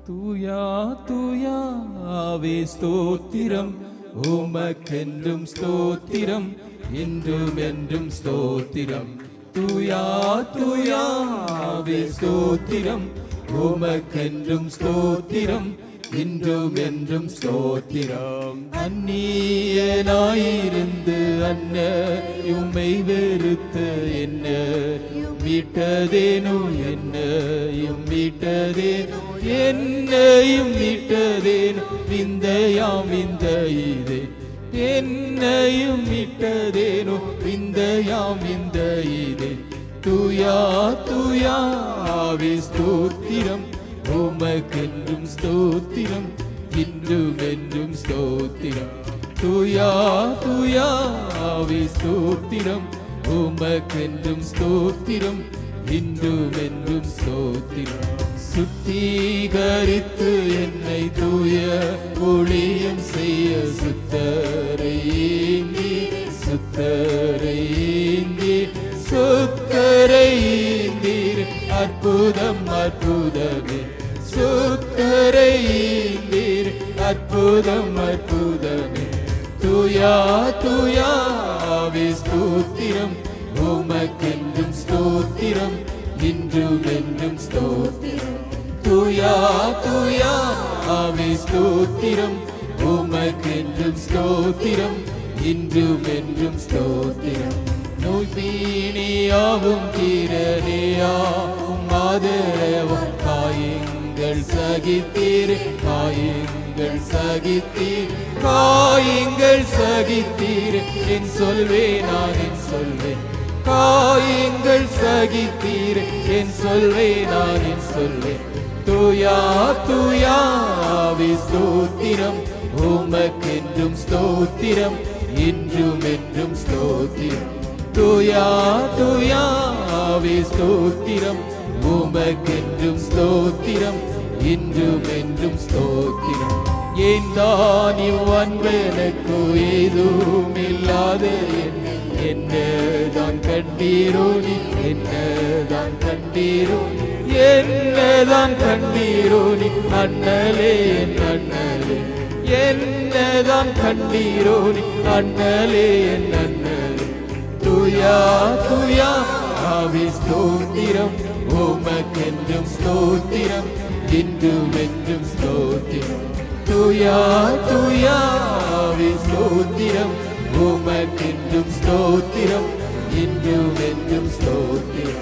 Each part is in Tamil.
தூயா தூயா ஆவே ஸ்தோத்திரம் உமக்கென்றும் ஸ்தோத்திரம் என்றும் என்றும் ஸ்தோத்திரம் தூயா தூயா ஆவே ஸ்தோத்திரம் உமக்கென்றும் ஸ்தோத்திரம் இன்றும் என்றும் ஸ்தோத்திரம் அந்நியனாயிருந்து அன்ன உம்மை வெறுத்து என்ன மீட்டதேனோ என்னையும் மீட்டதேனோ என்னையும் மீட்டதேனோ விந்தையாம் விந்த இதே என்னையும் மீட்டதேனோ விந்தையாம் விந்த இதே தூயா தூயா ஆவி ஸ்தோத்திரம் உமக்கென்றும் ஸ்தோத்திரம் இன்றும் என்றும் ஸ்தோத்திரம் தூயா தூயா ஆவி ஸ்தோத்திரம் உமக்கென்றும் ஸ்தோத்திரம் இன்றும் என்றும் ஸ்தோத்திரம் சுத்திகரித்து என்னை தூய ஒளியம் செய்ய சுத்தரை ஏந்தி சுத்தரை ஏந்தி சுத்தரை ஏந்தீர் அற்புதம் அற்புதமே சுத்தரை ஏந்தீர் அற்புதம் அற்புதமே தூயா தூயா ஆவி ஸ்தோத்திரம் உமக்கென்றும் ஸ்தோத்திரம் இன்றும் என்றும் ஸ்தோத்திரம் தூயா தூயா ஆவி ஸ்தோத்திரம் உமக்கென்றும் ஸ்தோத்திரம் இன்றும் என்றும் ஸ்தோத்திரம் நோய் பீணியாவும் தீரனேயாவும் ஆதரவும் காயங்கள் சகித்தீர் காயங்கள் சகித்தீர் காயங்கள் சகித்தீர் என் சொல்வேன் நான் என் சொல்வேன் காயங்கள் சகித்தீர் என் சொல்வேன் நான் என் சொல்வேன் தூயா தூயா ஆவி ஸ்தோத்திரம் உமக்கென்றும் ஸ்தோத்திரம் இன்றும் என்றும் ஸ்தோத்திரம் தூயா தூயா ஆவி ஸ்தோத்திரம் உமக்கென்றும் ஸ்தோத்திரம் இன்றும் என்றும் ஸ்தோத்திரம் ஏன் தான் இவ்வன்பனுக்கு ஏதும் இல்லாத என்னை என்னதான் கண்டீரோ நீ என்னதான் கண்டீரோ என்னதான் கண்டீரோ நீ அண்ணலே என் அண்ணலே என்னதான் கண்டீரோ நீ அண்ணலே என் அண்ணலே துயா துயா ஆவி ஸ்தோத்திரம் உமக்கென்றும் ஸ்தோத்திரம் இன்றும் என்றும் ஸ்தோத்திரம் துயா துயா ஆவி ஸ்தோத்திரம் உமக்கென்றும் ஸ்தோத்திரம் இன்றும் என்றும் ஸ்தோத்திரம்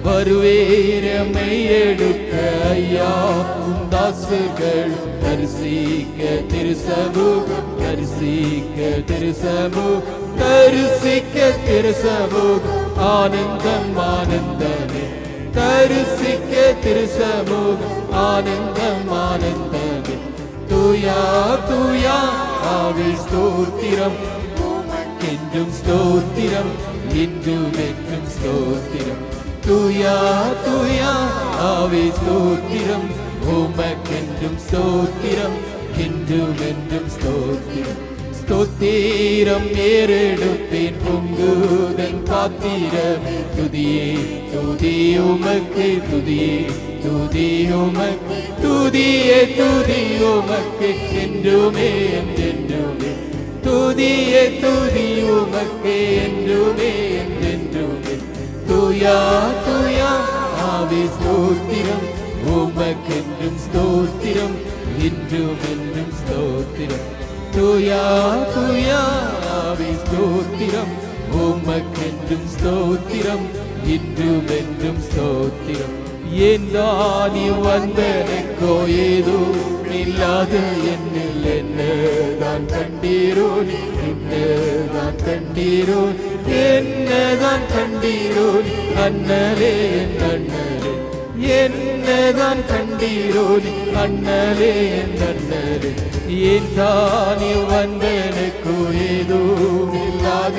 வருவேரமை எடுக்க ஐயா உம் தாசுகள் தரிசிக்க திருசமூகம் தரிசிக்க திருசமூகம் தரிசிக்க திருசமூகம் ஆனந்தம் ஆனந்தமே தரிசிக்க திருசமூகம் ஆனந்தம் ஆனந்தமே தூயா தூயா ஆவி ஸ்தோத்திரம் என்றும் ஸ்தோத்திரம் இன்றும் என்றும் ஸ்தோத்திரம் தூயா தூயா ஆவி ஸ்தோத்திரம் உமக்கென்றும் ஸ்தோத்திரம் இன்றும் என்றும் ஸ்தோத்திரம் ஸ்தோத்திரம் ஏறெடுப்பேன் பொங்குதன் பாத்திரம் துதியே துதி உமக்கு துதியே துதி உமக்கு துதியே துதி உமக்கு என்றுமே என்றென்றுமே துதியே துதி உமக்கு என்றுமே என்றென்றுமே துயா துயா ஆவி ஸ்தோத்திரம் உமக்கென்றும் ஸ்தோத்திரம் இன்றும் என்றும் ஸ்தோத்திரம் துயா துயா ஆவி ஸ்தோத்திரம் உமக்கென்றும் ஸ்தோத்திரம் இன்றும் என்றும் ஸ்தோத்திரம் ஏன் தானி வந்தனக்கோ ஏதோ இல்லாத என்னில் என்னதான் கண்டீரோ நீ என்னதான் கண்டீரோ என்னதான் கண்டீரோ நீ அண்ணலே என் அண்ணலே என்னதான் கண்டீரோ நீ அண்ணலே என் அண்ணலே ஏன் தானி வந்தனக்கோ ஏதோ இல்லாத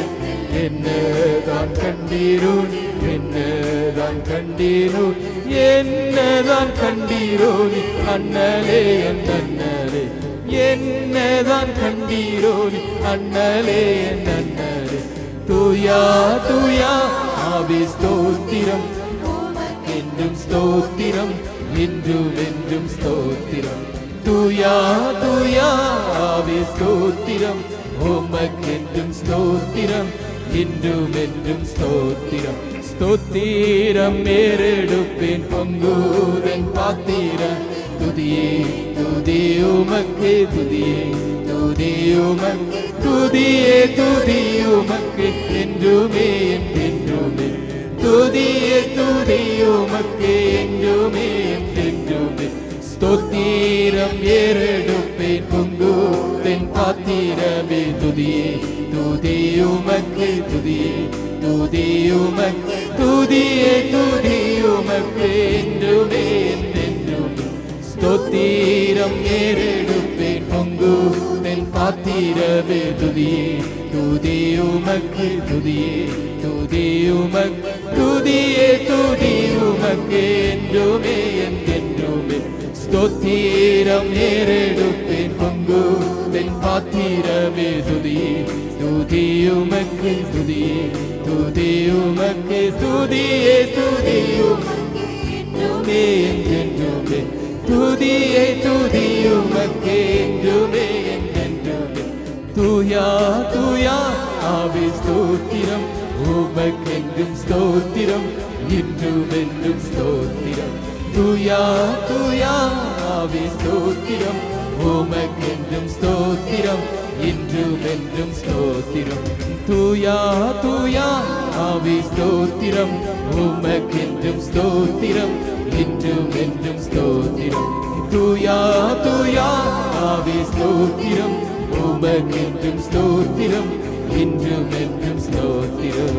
என்னதான் கண்டீரோ நீ என்னதான் கண்டீரோ என்னதான் கண்டீரோ நீ அண்ணலே என் அண்ணலே என்னதான் கண்டீரோ நீ அண்ணலே என் அண்ணலே தூயா தூயா ஆவி ஸ்தோத்திரம் என்றும் ஸ்தோத்திரம் இன்றும் என்றும் ஸ்தோத்திரம் தூயா தூயா ஆவி ஸ்தோத்திரம் உமக்கென்றும் ஸ்தோத்திரம் இன்றும் என்றும் ஸ்தோத்திரம் ஸ்தோத்திரம் ஏறெடுப்பேன் பொங்கூரன் பாத்திரம் துதியே துதி உமக்கு துதியே துதி உமக்கு துதியே துதி உமக்கு என்றுமே என்றென்றுமே துதியே துதி உமக்கு என்றுமே என்றென்றுமே ஸ்தோத்திரம் ஏறெடுப்பேன் பொங்கு தென் பாத்திரமே துதியே துதி உமக்கு துதியே துதி உமக்கு துதியே துதி உமக்கு என்றுமே என்றென்றுமே ஸ்தோத்திரம் ஏறெடுப்பேன் பொங்கு தென் பாத்திரமே துதியே துதி உமக்கு துதியே துதி உமக்கு துதியே துதி உமக்கு என்றுமே என்றென்றுமே ஸ்தோத்திரம் ஏறெடுப்பேன் பொங்கு தென் பாத்திரமே துதியே துதி உமக்கு துதியே துதி உமக்கு துதியே துதி உமக்கு என்றுமே என்றென்றுமே துதியே துதி உமக்கு என்றுமே என்றென்றுமே தூயா தூயா ஆவி ஸ்தோத்திரம் உமக்கென்றும் ஸ்தோத்திரம் இன்றும் என்றும் ஸ்தோத்திரம் தூயா தூயா ஆவி ஸ்தோத்திரம் உமக்கென்றும் ஸ்தோத்திரம் இன்றும் என்றும் ஸ்தோத்திரம் தூயா தூயா ஆவி ஸ்தோத்திரம் உமக்கென்றும் ஸ்தோத்திரம் இன்றும் என்றும் ஸ்தோத்திரம் தூயா தூயா ஆவி ஸ்தோத்திரம் உமக்கென்றும் ஸ்தோத்திரம் இன்றும் என்றும் ஸ்தோத்திரம்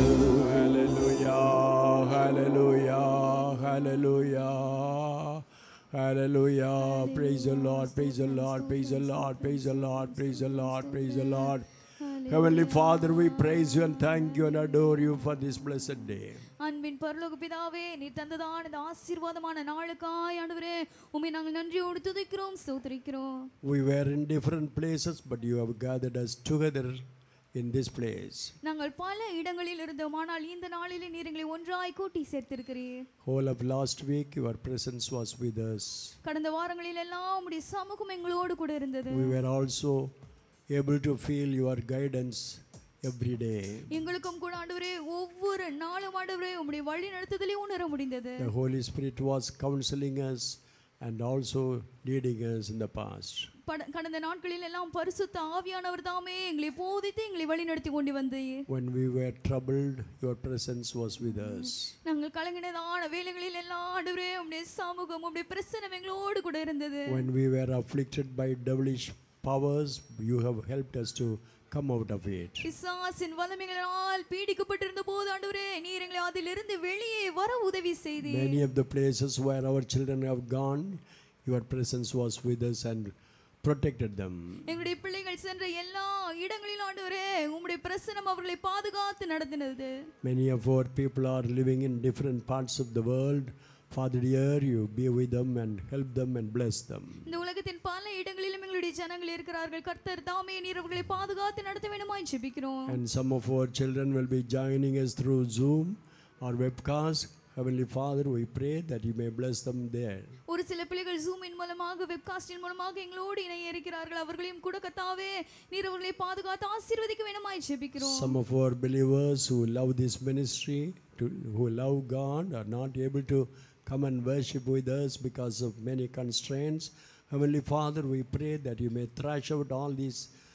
Hallelujah, hallelujah, hallelujah, hallelujah. Praise the Lord, praise the Lord, praise the Lord, praise the Lord, praise the Lord, praise the Lord. Heavenly Father, we praise you and thank you and adore you for this blessed day. அன்பின் பரலோக பிதாவே நீ தந்ததான இந்த ஆசீர்வாதமான நாளுக்காய் ஆண்டவரே உம்மை நாங்கள் நன்றியோடு துதிக்கிறோம் ஸ்தோத்திரிக்கிறோம் We were in different places, but you have gathered us together in this place. நாங்கள் பல இடங்களில் இருந்தோம் ஆனால் இந்த நாளிலே நீர் எங்களை ஒன்றாய் கூட்டி சேர்த்திருக்கிறீர் Whole of last week, your presence was with us. கடந்த வாரங்களில் எல்லாம் உம்முடைய சமூகம் எங்களோடு கூட இருந்தது We were also able to feel your guidance every day. எங்களுக்கும் கூட ஆண்டவரே ஒவ்வொரு நாளும் ஆண்டவரே உம்முடைய வழி நடத்துதலே உணர முடிந்தது The Holy Spirit was counseling us and also leading us in the past. பட- கடந்த நாட்களில் எல்லாம் பரிசுத்த ஆவியானவர் தாமே எங்களை போதித்து எங்களை வழி நடத்தி கொண்டு வந்து When we were troubled, your presence was with us. நாங்கள் கலங்கினதான வேலைகளில் எல்லாம் ஆண்டவரே உம்முடைய சமூகம் உம்முடைய பிரசனம் எங்களோடு கூட இருந்தது When we were afflicted by devilish powers, you have helped us to come out of it. பிசாசின் வல்லமைகளால் பீடிக்கப்பட்டிருந்த போது ஆண்டவரே நீர் எங்களை அதிலிருந்து வெளியே வர உதவி செய்தீர் Many of the places where our children have gone, your presence was with us and protected them. எங்களுடைய பிள்ளைகள் சென்ற எல்லா இடங்களிலும் ஆண்டவரே உம்முடைய பிரசனம் அவர்களை பாதுகாத்து நடத்தினது Many of our people are living in different parts of the world. Father dear, you be with them and help them and bless them. இந்த உலகத்தின் பல இடங்களிலும் எங்களுடைய ஜனங்கள் இருக்கிறார்கள் கர்த்தர் தாமே நீர் அவர்களை பாதுகாத்து நடத்த வேண்டுமாய் ஜெபிக்கிறோம் And some of our children will be joining us through Zoom or webcast. Heavenly Father, we pray that you may bless them there. ஒரு சில பிள்ளைகள் ஜூமின் மூலமாக வெப்காஸ்டின் மூலமாக எங்களோடு இணைய இருக்கிறார்கள் அவர்களையும் கூட கத்தாவே நீர் அவர்களை பாதுகாத்து ஆசீர்வதிக்க வேண்டுமாய் ஜெபிக்கிறோம் Some of our believers who love this ministry, to, who love God, are not able to come and worship with us because of many constraints. Heavenly Father, we pray that you may thrash out all these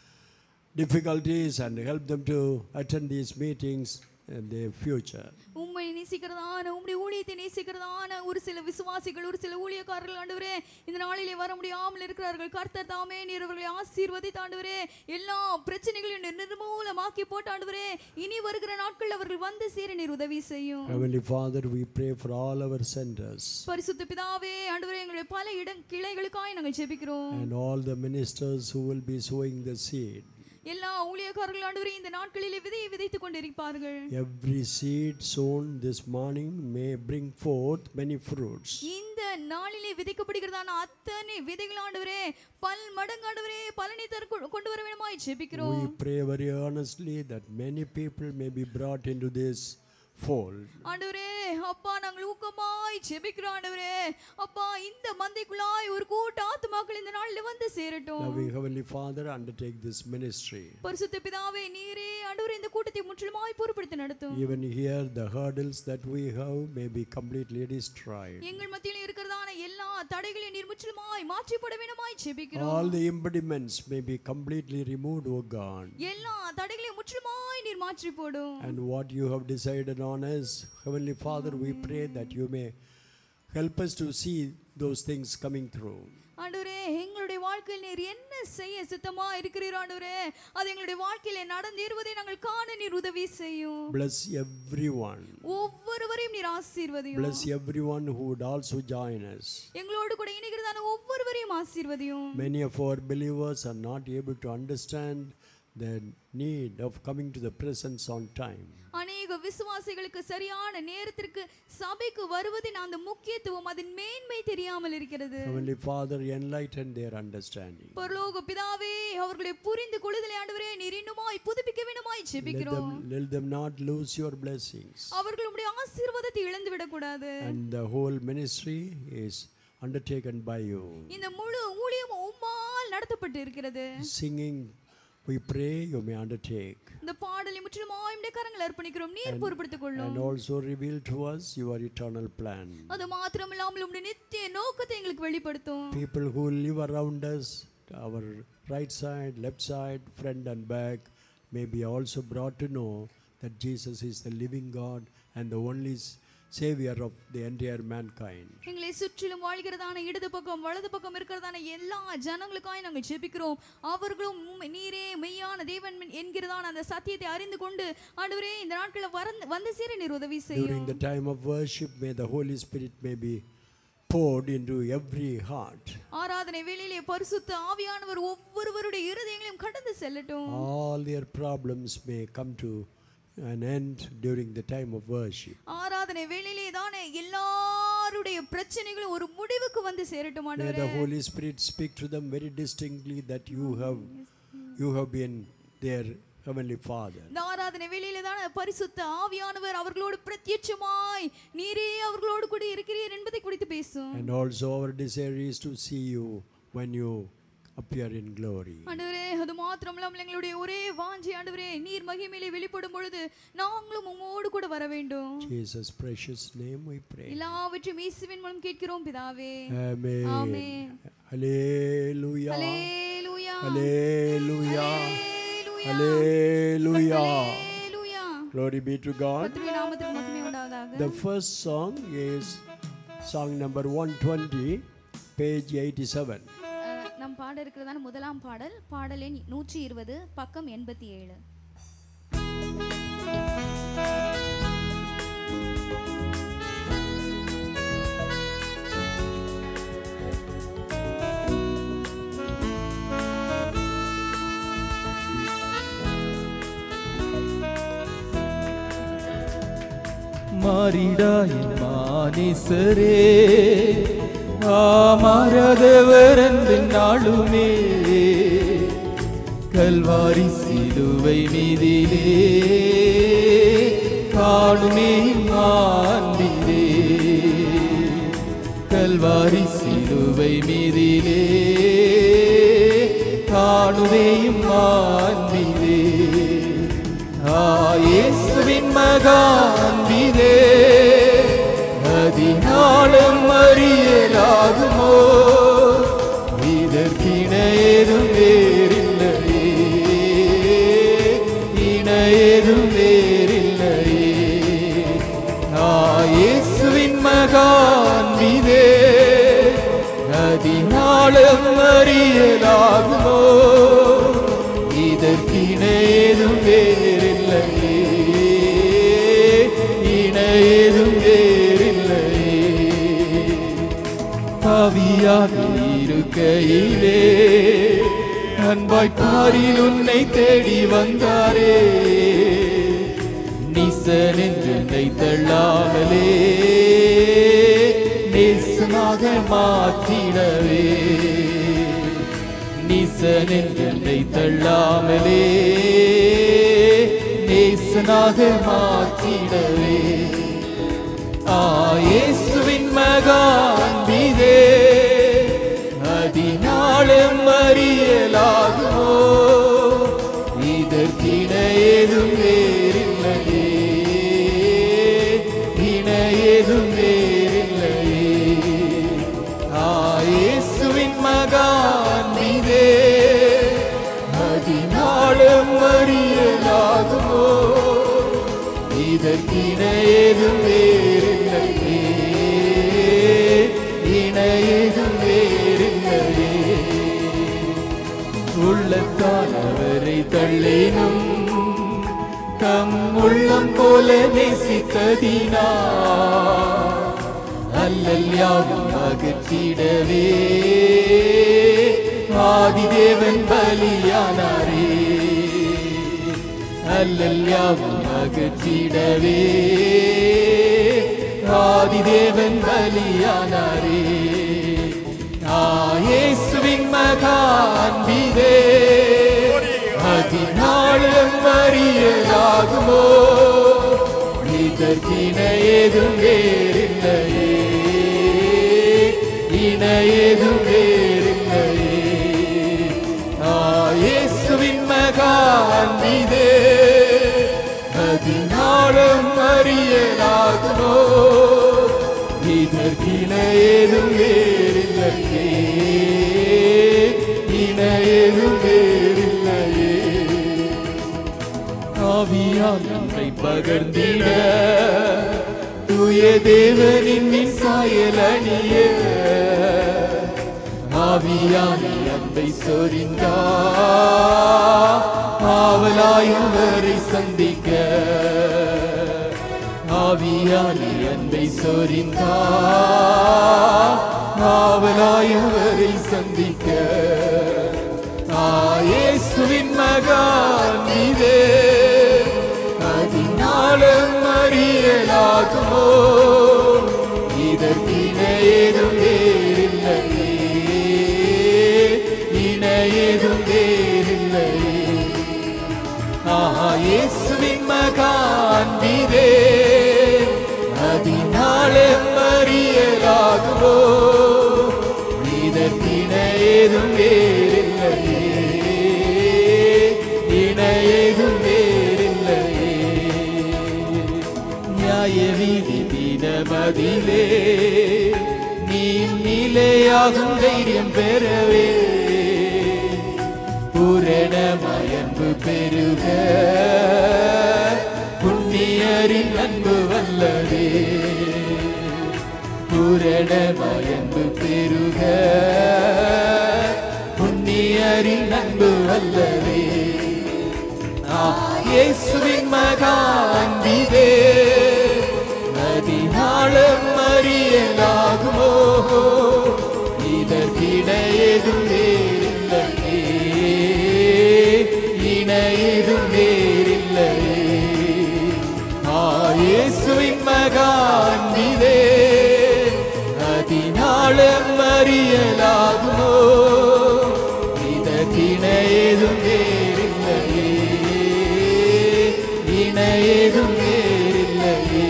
difficulties and help them to attend these meetings in the future. உம்மை நேசிக்கிறதான உம்முடைய ஊழியத்தை நேசிக்கிறதான ஒரு சில விசுவாசிகள் ஒரு சில ஊழியக்காரர்கள் ஆண்டவரே இந்த நாளிலே வர முடியாமல் இருக்கிறார்கள் கர்த்தர் தாமே நீர் அவர்களை ஆசீர்வதித்து ஆண்டவரே எல்லா பிரச்சனைகளையும் நிர்- நிர்மூலமாக்கி போட்டு ஆண்டவரே இனி வருகிற நாட்கள் அவர்கள் வந்து சேர நீர் உதவி செய்யும் Heavenly Father, we pray for all our centers பரிசுத்த பிதாவே ஆண்டவரே எங்களுடைய பல இடம் கிளைகளுக்காய் நாங்கள் ஜெபிக்கிறோம் and all the ministers who will be sowing the seed. எல்லா ஊழியக்காரர்கள் ஆண்டவரே இந்த நாட்களிலே விதையை விதைத்துக் கொண்டிருப்பார்கள் Every seed sown this morning may bring forth many fruits. இந்த நாளிலே விதைக்கப்படுகிறதான அத்தனை விதைகள் ஆண்டவரே பல் மடங்கு ஆண்டவரே பலனை தர கொண்டு வர வேண்டுமாய் ஜெபிக்கிறோம் We pray very earnestly that many people may be brought into this fold. ஆண்டவரே அப்பா நாங்கள் ஊக்கமாய் ஜெபிக்கிறோம் ஆண்டவரே அப்பா இந்த மந்தைக்குள்ளாய் ஒரு கூட்ட ஆத்துமாக்கள் இந்த நாள்ல வந்து சேரட்டும் Loving Heavenly Father, undertake this ministry. பரிசுத்த பிதாவே நீரே ஆண்டவரே இந்த கூட்டத்தை முற்றிலுமாய் பொறுப்படுத்தி நடத்தும் Even here, the hurdles that we have may be completely destroyed. எங்கள் மத்தியில் இருக்கிறதான எல்லா தடைகளையும் நீர் முற்றிலுமாய் மாற்றிப்பட வேணுமாய் ஜெபிக்கிறோம் All the impediments may be completely removed, O God. எல்லா தடைகளையும் முற்றிலுமாய் நீர் மாற்றி போடும் And what you have decided on us, Heavenly Father, we pray that you may help us to see those things coming through. ஆண்டவரே எங்களுடைய வாழ்க்கையில் நீர் என்ன செய்ய சித்தமா இருக்கிறீர் ஆண்டவரே அது எங்களுடைய வாழ்க்கையில நடந்தேறுவதை நாங்கள் காண நீர் உதவி செய்யும் Bless everyone. ஒவ்வொருவரையும் நீர் ஆசீர்வதியும் Bless everyone who would also join us. எங்களோடு கூட இணைகிறதான ஒவ்வொருவரையும் ஆசீர்வதியும் Many of our believers are not able to understand the need of coming to the presence on time. அநேக விசுவாசிகளுக்கு சரியான நேரத்திற்கு சபைக்கு வருவதின் அந்த முக்கியத்துவம் அதன் மேன்மை தெரியாமல் இருக்கிறது Heavenly Father, enlighten their understanding. பரலோக பிதாவே அவர்களை புரிந்து கொள்ளுதலை ஆண்டவரே நீர் இன்னுமாய் புதுப்பிக்க வேணுமாய் Let ஜெபிக்கிறோம் them, let them not lose your blessings. அவர்கள் உம்முடைய ஆசீர்வாதத்தை இழந்து விடக்கூடாது And the whole ministry is undertaken by you. இந்த முழு ஊழியம் உம்மால் நடத்தப்பட்டு இருக்கிறது Singing, we pray you may undertake. இந்த பாடலை முற்றிலுமாய் உம்முடைய கரங்கள் அர்ப்பணிக்கிறோம் நீர் பொறுப்படுத்திக் கொள்ளும் And also reveal to us your eternal plan. அது மாத்திரமில்லாமல் உம்முடைய நித்திய நோக்கத்தை எங்களுக்கு வெளிப்படுத்தும் People who live around us, our right side, left side, front and back, may be also brought to know that Jesus is the living God and the only s- Savior of the entire mankind. எங்களை சுற்றிலும் வாழ்கிறதான இடது பக்கம் வலது பக்கம் இருக்கிறதான எல்லா ஜனங்களுக்காய் நாங்கள் ஜெபிக்கிறோம் அவர்களும் உம்மை நீரே மெய்யான தேவன் என்கிறதான அந்த சத்தியத்தை அறிந்து கொண்டு ஆண்டவரே இந்த நாட்களில் வரந்து வந்து சேர நீர் உதவி செய்யும் During the time of worship, may the Holy Spirit may be poured into every heart. ஆராதனை வேளையிலே பரிசுத்த ஆவியானவர் ஒவ்வொருவருடைய இருதயங்களையும் கடந்து செல்லட்டும் All their problems may come to an end during the time of worship. ஆராதனை வேளையிலே தானே எல்லாருடைய பிரச்சனைகளும் ஒரு முடிவுக்கு வந்து சேரட்டும் May ஆண்டவரே the Holy Spirit speak to them very distinctly that you have you have been their heavenly Father. இந்த ஆராதனை வேளையிலே தானே பரிசுத்த ஆவியானவர் அவர்களோடு பிரத்யட்சமாய் நீரே அவர்களோடு கூட இருக்கிறீர் என்பதை குறித்து பேசும் And also our desire is to see you when you appear in glory. ஆண்டவரே அது மாத்திரமில்லாமல் எங்களுடைய ஒரே வாஞ்சி ஆண்டவரே நீர் மகிமையிலே வெளிப்படும் பொழுது நாங்களும் உம்மோடு கூட வர வேண்டும் Jesus' precious name we pray. எல்லாவற்றையும் இயேசுவின் மூலம் கேட்கிறோம் பிதாவே Amen. Amen. Hallelujah. Hallelujah Hallelujah. Hallelujah Hallelujah. Hallelujah Glory be to God. கர்த்தருடைய நாமத்துக்கு மகிமை உண்டாவதாக The first song is song number 120, page 87. அஹ், நம் பாட இருக்கிறதான முதலாம் பாடல் பாடல் எண் நூற்றி இருபது பக்கம் எண்பத்தி ஏழு மாறிடாயின் மானிசரே ஆமாறாதவர் என்று நாளுமே கல்வாரி சிலுவை மீதிலே காணுமே மாண்டிரே கல்வாரி சிலுவை மீதிலே காணுவேயும் மாண்டிரே ஆயேசுவின் மகான்பிதே அதினாலும் அறியலாகுமோ இதற்கிணையேதும் வேறில்லையே இணையேதும் வேறில்லையே ஆயேசுவின் மகான்பிதே அதினாலும் அறியலாகுமோ இதற்கிணையேதும் வேறில்லையே இணையேதும் வேறில்லையே பாவியாக இருக்கையிலே அன்பாய் பாரில் உன்னை தேடி வந்தாரே நீசன் என்று என்னை தள்ளாமலே நேசமாக மாற்றிடவே நீசன் என்று என்னை தள்ளாமலே நேசனாக மாற்றிடவே ஆ இயேசுவின் மகான்பிதே அதினாலும் அறியலாகுமோ இதற்கிட ஏதும் வேறில்லையே இண ஏதும் வேறில்லையே ஆ இயேசுவின் மகான்பிதே அதினாலும் அறியலாகுமோ இதற்கின ஏதும் வேறில்லையே இண ஏதும் வேறில்லையே உள்ளத்தானவரை தள்ளினும் தம் உள்ளம் போல நேசித்ததினா அல்லல் யாவும் அகற்றிடவே ஆதிதேவன் பலியானாரே அல்லல் யாவும் அகற்றிடவே ஆதிதேவன் பலியானாரே ஆயேசுவின் மகான்பிதே அதினாலும் அறியலாகுமோ இதற்கின ஏதும் வேறில்லையே இன ஏதும் வேறில்லையே ஆயேசுவின் மகான்பிதே அதினாலும் அறியலாகுமோ இதற்கின ஏதும் வேறில்லையே இன ஏதும் வேறில்லையே ஆவியால் நம்மை பகர்ந்திட தூய தேவனின் மின் சாயல் அணிய ஆவியானி அன்பை சொரிந்தா ஆவலாயுவரை சந்திக்க ஆவியானி அன்பை சொரிந்தா ஆவலாயுவரை சந்திக்க ஆயேசுவின் மகான் நீவே அதினாலும் அறியலாகுமோ இதற்கின ஏதும் வேறில்லையே இன ஏதும் வேறில்லையே ஆஹா இயேசுவின் மகான் நீவே அதினாலும் அறியலாகுமோ இதற்கின ஏதும் வேறில்லையே இன ஏதும் வேறில்லையே நியாய வீதி தினமதிலே நீ நிலையாகும் தைரியம் பெறவே பூரணமயன்பு பெருக புண்ணியரின் அன்பு வல்லவே பூரணமயன்பு பெருக புண்ணியரின் அன்பு வல்லவே ஆ, இயேசுவின் மகான்பிதே அதினாலும் அறியலாகுமோ இதற்கிட ஏதும் வேறில்லையே இன ஏதும் வேறில்லையே ஆ, இயேசுவின் மகான்பிதே அதினாலும் அறியலாகுமோ இதற்கின ஏதும் வேறில்லையே இன ஏதும் வேறில்லையே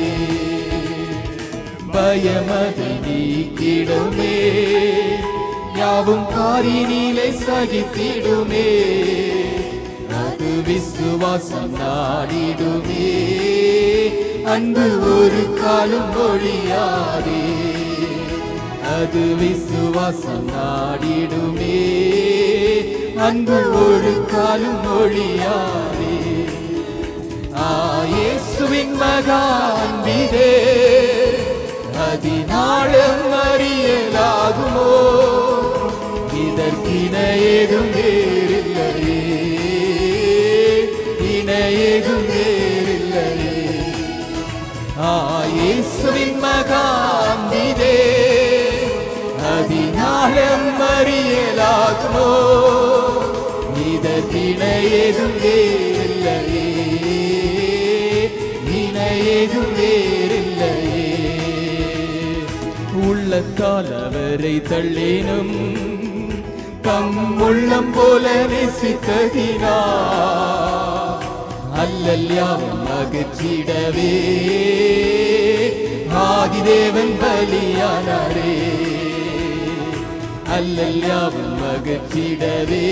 பயமது நீக்கிடுமே யாவும் காரினிலை சகித்திடுமே அது விசுவாசம் நாடிடுமே அன்பு ஒரு காலம் ஒழியாதே அது விசுவாசம் நாடிடுமே அன்பு ஒரு காலம் ஒழியாதே ஆயேசுவின் மகான்பிதே அதினாலும் அறியலாகுமோ இதற்கின ஏதும் வேறில்லையே இன ஏதும் வேறில்லையே ஆயேசுவின் மகான்பிதே அதினாலும் அறியலாகுமோ இதற்கின ஏதும் வேறில்லையே இன ஏதும் வேறில்லையே உள்ளத்தால் அவரை தள்ளினும் தம் உள்ளம் போல நேசித்ததினா அல்லல்யாவும் மகிழ்ச்சிடவே ஆதிதேவன் பலியானாரே அல்லல்யாவும் மகிழ்ச்சிடவே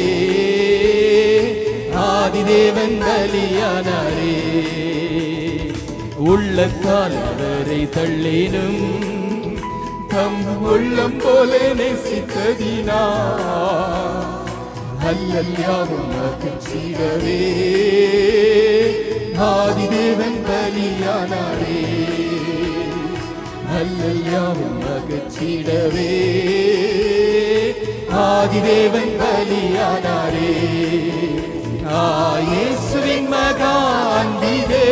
ஆதிதேவன் பலியானாரே உள்ள காலவரை தள்ளினும் தம் உள்ளம் போல நேசித்ததினா அல்லல்யாவும் மகிழ்ச்சிடவே ஆதிதேவன் பலியானாரே அல்லல்யாவும் மகிழ்ச்சிடவே ஆதிதேவன் பலியானாரே ஆயேசுவின் மகான்பிதே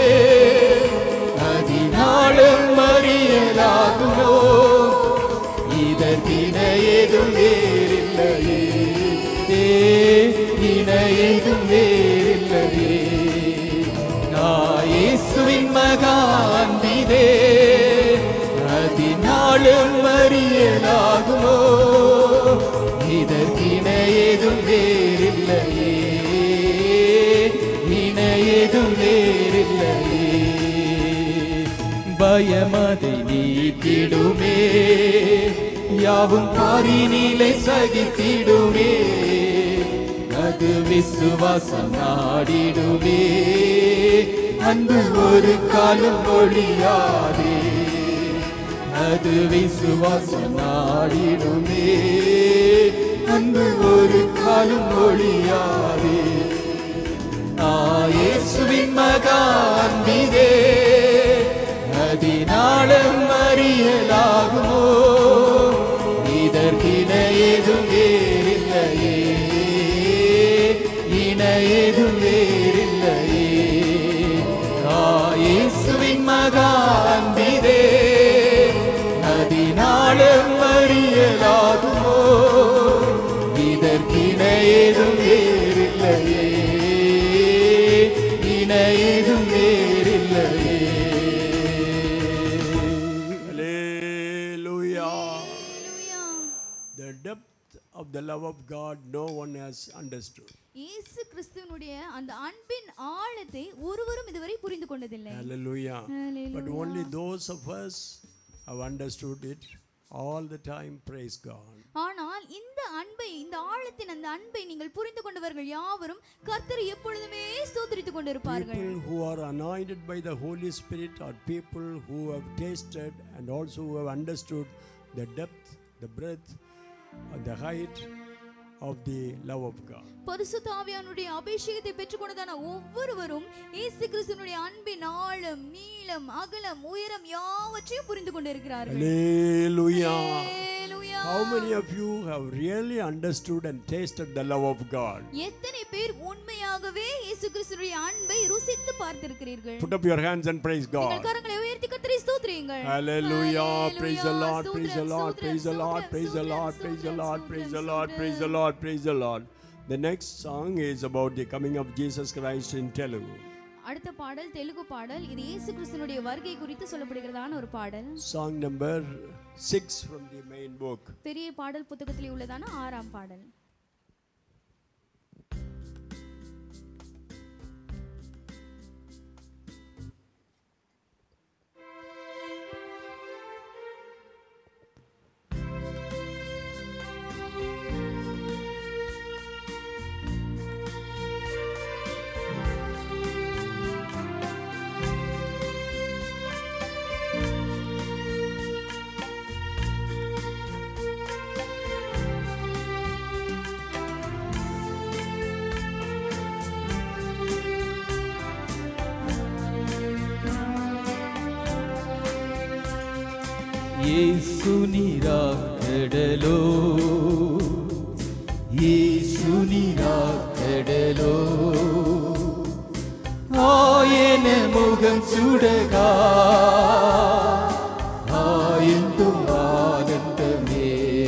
அதினாலும் மறியலாகுமோ இதற்கின ஏதும் வேறில்லையே ஏ, இன ஏதும் வேறில்லையே இயேசுவின் மகான்பிதே அதினாலும் மறியலாகுமோ இதற்கின ஏதும் வேறில்லையே இன ஏதும் வேறில்லையே பயமதை நீக்கிடுமே யாவும் பாரினிலை சகித்திடுமே அது விசுவாசம் நாடிடுமே அன்பு ஒரு காலம் ஒழியாதே அது விசுவாசம் நாடிடுமே அன்பு ஒரு காலம் ஒழியாதே ஆயேசுவின் மகான்பிதே அதினாலும் அறியலாகுமோ இதற்கின ஏதும் வேறில்லையே இன ஏதும் வேறில்லையே ஆயேசுவின் மகான்பிதே அதினாலும் அறியலாகுமோ இதற்கின ஏதும் வேறில்லையே இன ஏதும் வேறில்லையே Hallelujah. Hallelujah. The depth of the love of God no one has understood. இயேசு கிறிஸ்துவனுடைய அந்த அன்பின் ஆழத்தை ஒருவரும் இதுவரை புரிந்து கொண்டதில்லை Hallelujah. But Hallelujah. only those of us have understood it all the time. Praise God. ஆனால் இந்த அன்பை இந்த ஆழத்தின் அந்த அன்பை நீங்கள் புரிந்து கொண்டவர்கள் யாவரும் கர்த்தரை எப்பொழுதுமே ஸ்தோத்திரித்துக் கொண்டிருப்பார்கள் People who are anointed by the Holy Spirit are people who have tasted and also who have understood the depth, the breadth, and the height of the love of God. பரிசுத்த ஆவியானுடைய அபிஷேகத்தை பெற்றுக்கொண்டதான ஒவ்வொருவரும் இயேசு கிறிஸ்துவனுடைய அன்பின் ஆழம் நீளம் அகலம் உயரம் யாவற்றையும் புரிந்து கொண்டிருக்கிறார்கள் Hallelujah. Hallelujah. How many of you have really understood and tasted the love of God? எத்தனை பேர் உண்மையாகவே இயேசு கிறிஸ்துவனுடைய அன்பை ருசித்து பார்த்திருக்கிறீர்கள் Put up your hands and praise உங்கள் God. கரங்களை உயர்த்தி கர்த்தரை ஸ்தோத்திரியுங்கள் Hallelujah. Praise the Lord. ஸ்தோத்திரம், Praise the Lord. ஸ்தோத்திரம், Praise the Lord. ஸ்தோத்திரம், Praise the Lord. ஸ்தோத்திரம், Praise the Lord. ஸ்தோத்திரம், Praise the Lord. Praise the Lord. Praise the Lord. The next song is about the coming of Jesus Christ in Telugu. அடுத்த பாடல் தெலுங்கு பாடல் இது இயேசு கிறிஸ்துவனுடைய வருகை குறித்து சொல்லப்படுகிறதான ஒரு பாடல் Song number six from the main book. பெரிய பாடல் புத்தகத்திலே உள்ளதான ஆறாம் பாடல் యేసుని రాకడలో యేసుని రాకడలో ఆయన ముఖం చూడగా ఆయందు ఆనందమే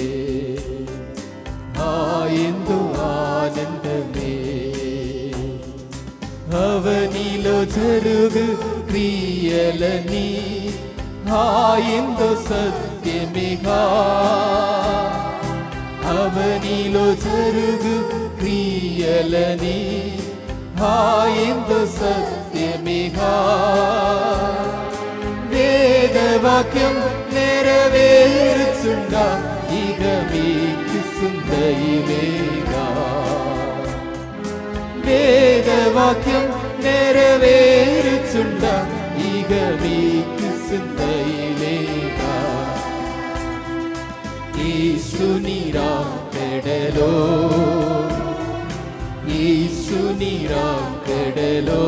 ఆయందు ఆనందమే అవనిలో జరుగు క్రియలని ఆయందు సత్యమిగా అవనిలో జరుగు క్రియలని ఆయందు సత్య സത്യമേഹാ വേദവാക്യം നിറവേറിച്ചുണ്ട ഇകമേക്ക് സുന്ദയിലേകാ വേദവാക്യം നിറവേറിച്ചുണ്ട ഇകമേക്ക് സുന്ദയിലേകാ യേശുനിരാക്കടലോ യേശുനിരാക്കടലോ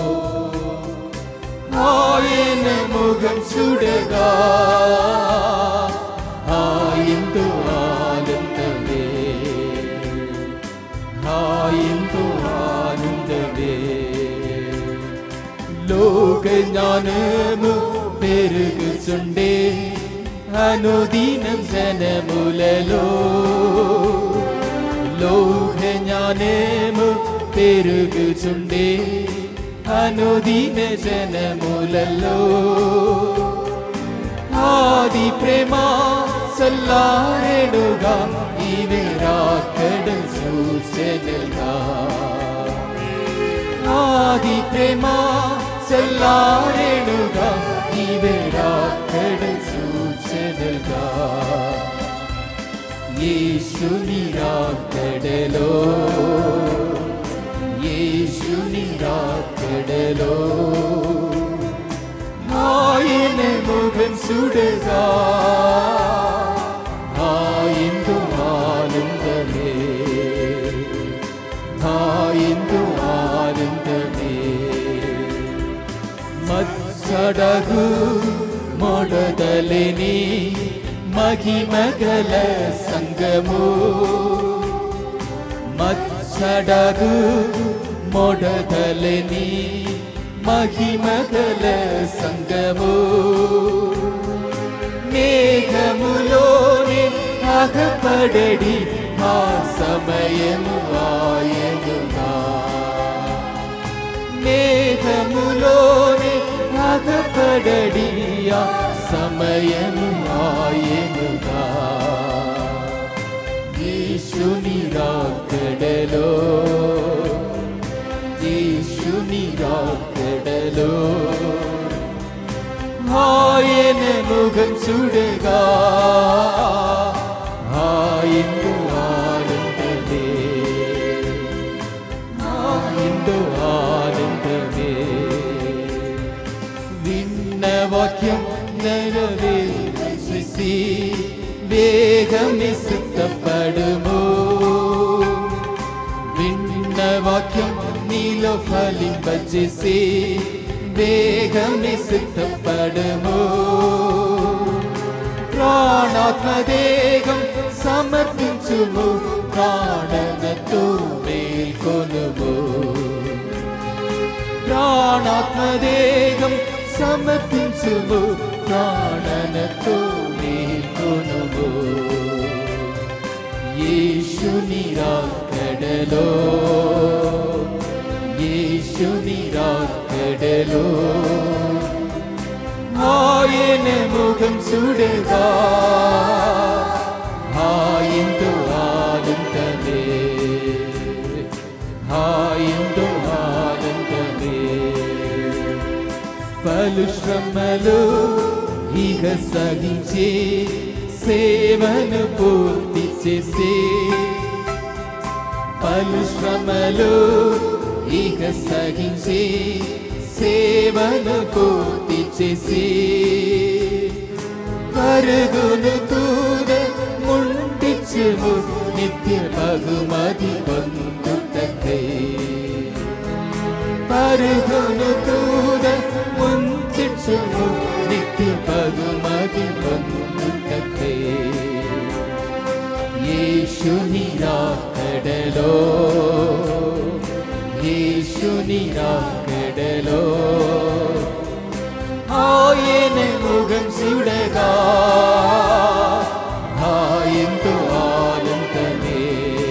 ആയന മുഖം ചുടക ആയിന്തു ആനന്ദമേ ആയിന്തു ആനന്ദമേ ലോകജ്ഞാനമു പെരുകുచుണ്ടേ അനുദിനം ജനമുലലോ ലോകജ്ഞാനമു പെരുകുచుണ്ടേ അനുദിന ജനമുലല്ലോ ആദി പ്രേമ സല്ലാരെടുക ഇവരാക്കട സൂചനകാ ആദി പ്രേമ സല്ലാരെടുക ഇവരാക്കട സൂചനകാ യേശു നിരാക്കടലോ യേശു നിരാക്കടലോ ആയന മുഖം സുടുക ആയിന്തു ആനന്ദമേ ആയിന്തു ആനന്ദമേ ಮತ್ಸಡಗು ಮೊಡದಲೆನಿ ಮಹಿಮಗಲ ಸಂಗಮು ಮತ್ಸಡಗು ಮೊಡದಲೆನಿ మహిమగల సంగము మేఘములోనే అగపడడి ఆ సమయము ఆయనుగా మేఘములోనే అగపడడి ఆ సమయము ఆయనుగా యేసుని రాకడలో యేసుని రాకడలో ఆయన ముఖం చూడగా ఆయిందు ఆనందమే ఆయిందు ఆనందమే విన్న వాక్యం నెరవేసి వేగమే సిద్ధపడుము విన్న వాక్యం నీలో ఫలింపజేసి వేగమే సిద్ధపడుము ప్రాణాత్మదేహం సమర్పించుము ప్రాణనతో మేల్కొనుము ప్రాణాత్మదేహం సమర్పించుము ప్రాణనతో మేల్కొనుము యేసుని రాకడలో యేసుని రాకడలో ఆయన ముఖం చూడగా ఆయందు ఆనందమే ఆయందు ఆనందమే పలు శ్రమలు ఇక సహించి సేవను పూర్తి చేసే పలు శ్రమలు ఇక సహించి సేవను పూర్తి చేసి పరుగును తూద ముండిచ్చుము నిత్య బహుమతి పొందుటకై పరుగును తూద ముంచిచ్చుము నిత్య బహుమతి పొందుటకై యేసుని రాకడలో యేసుని రాకడలో ఆయన ముఖం చూడగా ఆయందు ఆనందమే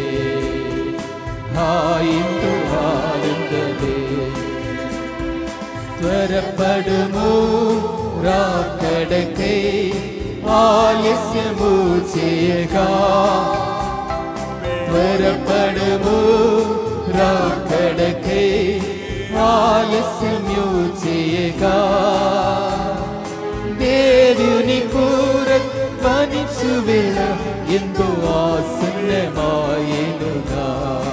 ఆయందు ఆనందమే త్వరపడుము రాకడకై ఆలస్యము చేయగా త్వరపడుము రాకడకై ఆలస్యము ఆలస్యము చేయగా దేవుని పూరత్వనిచ్చు వేళ ఎంతో ఆసన్నమాయేనుగా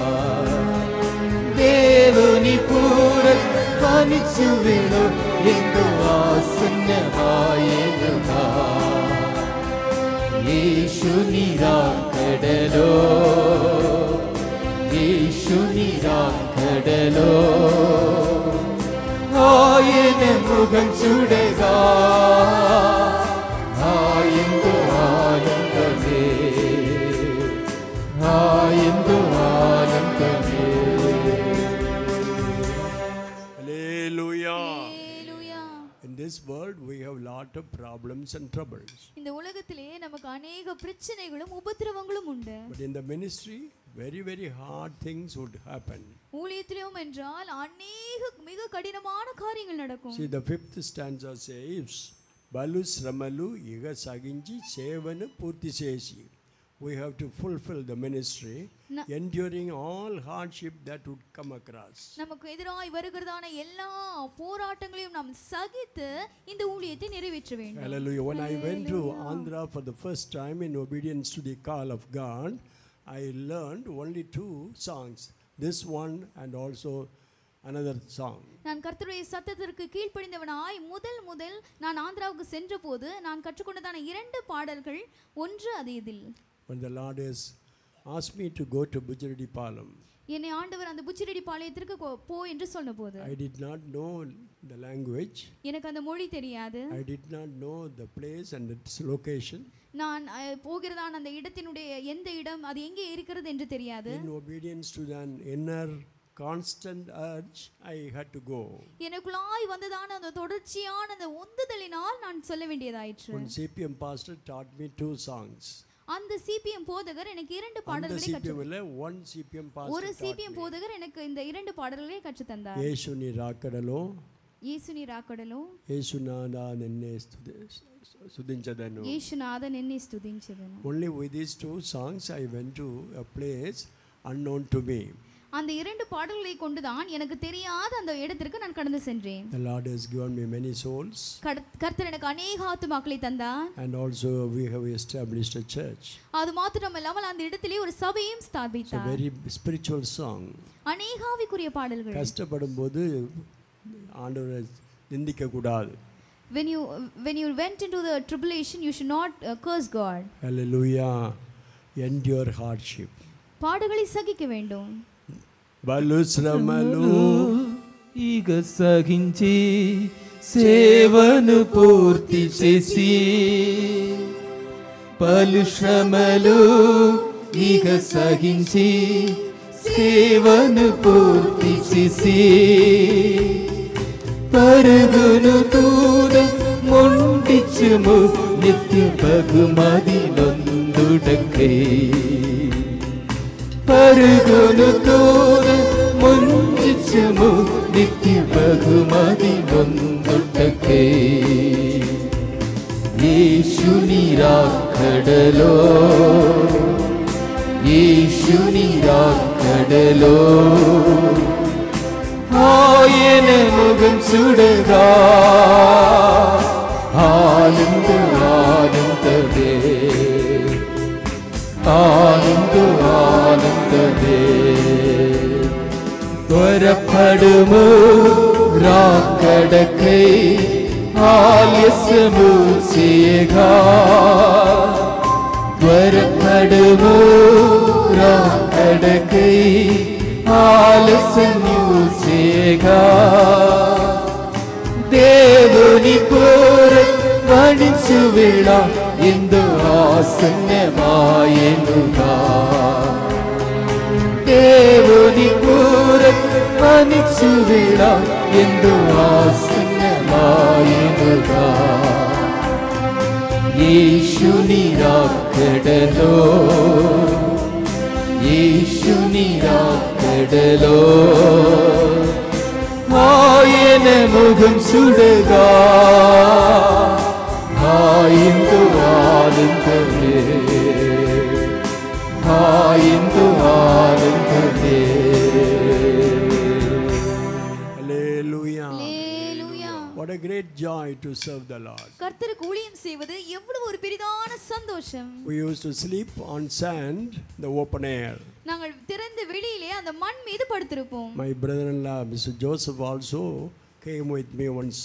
దేవుని పూరత్వనిచ్చు వేళ ఎంతో ఆసన్నమాయేనుగా యేషుని రాకడలో యేషుని రాకడలో ఆయన ముఖం చూడగా ఆయందు ఆనందమే ఆయందు ఆనందమే Hallelujah. Hallelujah. In this world, we have lot of problems and troubles. இந்த உலகத்திலே நமக்கு அநேக பிரச்சனைகளும் உபத்திரவங்களும் உண்டு But in the ministry, very, very hard things would happen. ஊழியத்திலும் என்றால் அநேக மிக கடினமான காரியங்கள் நடக்கும் See, the fifth stanza says, Balu Sramalu Iga Saginji Sevanu Purti Sesi. We have to fulfill the ministry, Na- enduring all hardship that would come across. நமக்கு எதிராய் வருகிறதான எல்லா போராட்டங்களையும் நாம் சகித்து இந்த ஊழியத்தை நிறைவேற்ற வேண்டும் Hallelujah. When I went to Andhra for the first time in obedience to the call of God, I learned only two songs. This one and also another song. நான் கர்த்தருடைய சத்தத்திற்கு கீழ்ப்படிந்தவனாய் முதல் முதல் நான் ஆந்திராவுக்கு சென்றபோது நான் கற்றுக்கொண்டதான இரண்டு பாடல்கள் ஒன்று அது இதில் When the Lord has asked me to go to Bujuridi Palam, என்னை ஆண்டவர் அந்த புச்சிரெடி பாளையத்திற்கு கோ- போ என்று சொன்னபோது I did not know the language. எனக்கு அந்த மொழி தெரியாது I did not know the place and its location. நான் அஹ், போகிறதான அந்த இடத்தினுடைய எந்த இடம் அது எங்கே இருக்கிறது என்று தெரியாது In obedience to an inner constant urge, I had to go. எனக்குள்ளாய் வந்ததான அந்த தொடர்ச்சியான அந்த உந்துதலினால் நான் சொல்ல வேண்டியதாயிற்று One CPM pastor taught me two songs. அந்த சிபிஎம் போதகர் எனக்கு இரண்டு அந்த பாடல்களை கற்று CPM ல one CPM ஒரு pastor taught சிபிஎம் போதகர் எனக்கு இந்த இரண்டு பாடல்களை கற்றுத் தந்தார் యేసు నీ రాకడలో இயேசு நீ ராக்கடலோ యేసునాదా నిన్నే స్తుతి స్తుతించదను యేసునాథన్ ఎన్ని స్తుతించదను only with these two songs I went to a place unknown to me அந்த இரண்டு பாடல்களை கொண்டுதான் எனக்கு தெரியாத அந்த இடத்திற்கு நான் கடந்து சென்றேன் the lord has given me many souls கட- கர்த்தர் எனக்கு அநேக ஆத்துமாக்களை தந்தார் and also we have established a church அது மாத்திரமல்லாமல் அந்த இடத்திலே ஒரு சபையும் ఇట్స్ ஸ்தாபித்தார் వెరీ స్పిరిచువల్ సాంగ్ அநேகாவிக்குரிய பாடல்கள் கஷ்டப்படும் போது ஆண்டவரை நிந்திக்க கூடாது when you when you went into the tribulation you should not uh, curse god hallelujah endure hardship பாடுகளை சகிக்க வேண்டும் బలు శ్రమలు ఇక సహించి సేవను పూర్తి చేసి పలు శ్రమలు ఇక సహించి సేవను పూర్తి చేసి పరుగును తూద మొండిచుము నిత్య బహుమతి నొందుడకై పరుగును తోర ముంచుము నిత్య బహుమతి నొందుటకే యేషుని రాకడలో యేషుని రాకడలో ఆయన ముఖం చూడగా ఆనంద ఆనందమే ఆనందు ఆనందమే త్వరపడుము రాకడకై ఆలస్యము చేయగా త్వరపడుము రాకడకై ఆలస్యము చేయగా దేవుని పూర వణించు వేళ ఎందు ఆసన్నమాయనుగా దేవుని పూర వణించు వేళ ఎందు ఆసన్నమాయనుగా యేషుని రాకడలో యేషుని రాకడలో ఆయన ముఖం చూడగా ఆయిందు ఆనందమే ఆయిందు ఆనందమే హల్లెలూయా to serve the Lord. கர்த்தருக்கு ஊழியம் செய்வது எவ்வளவு ஒரு பெரிதான சந்தோஷம் We used to sleep on sand, the open air. நாங்கள் திறந்த வெளியிலே அந்த மண் மீது படுத்திருப்போம் My brother-in-law, Mr. Joseph, also came with me once.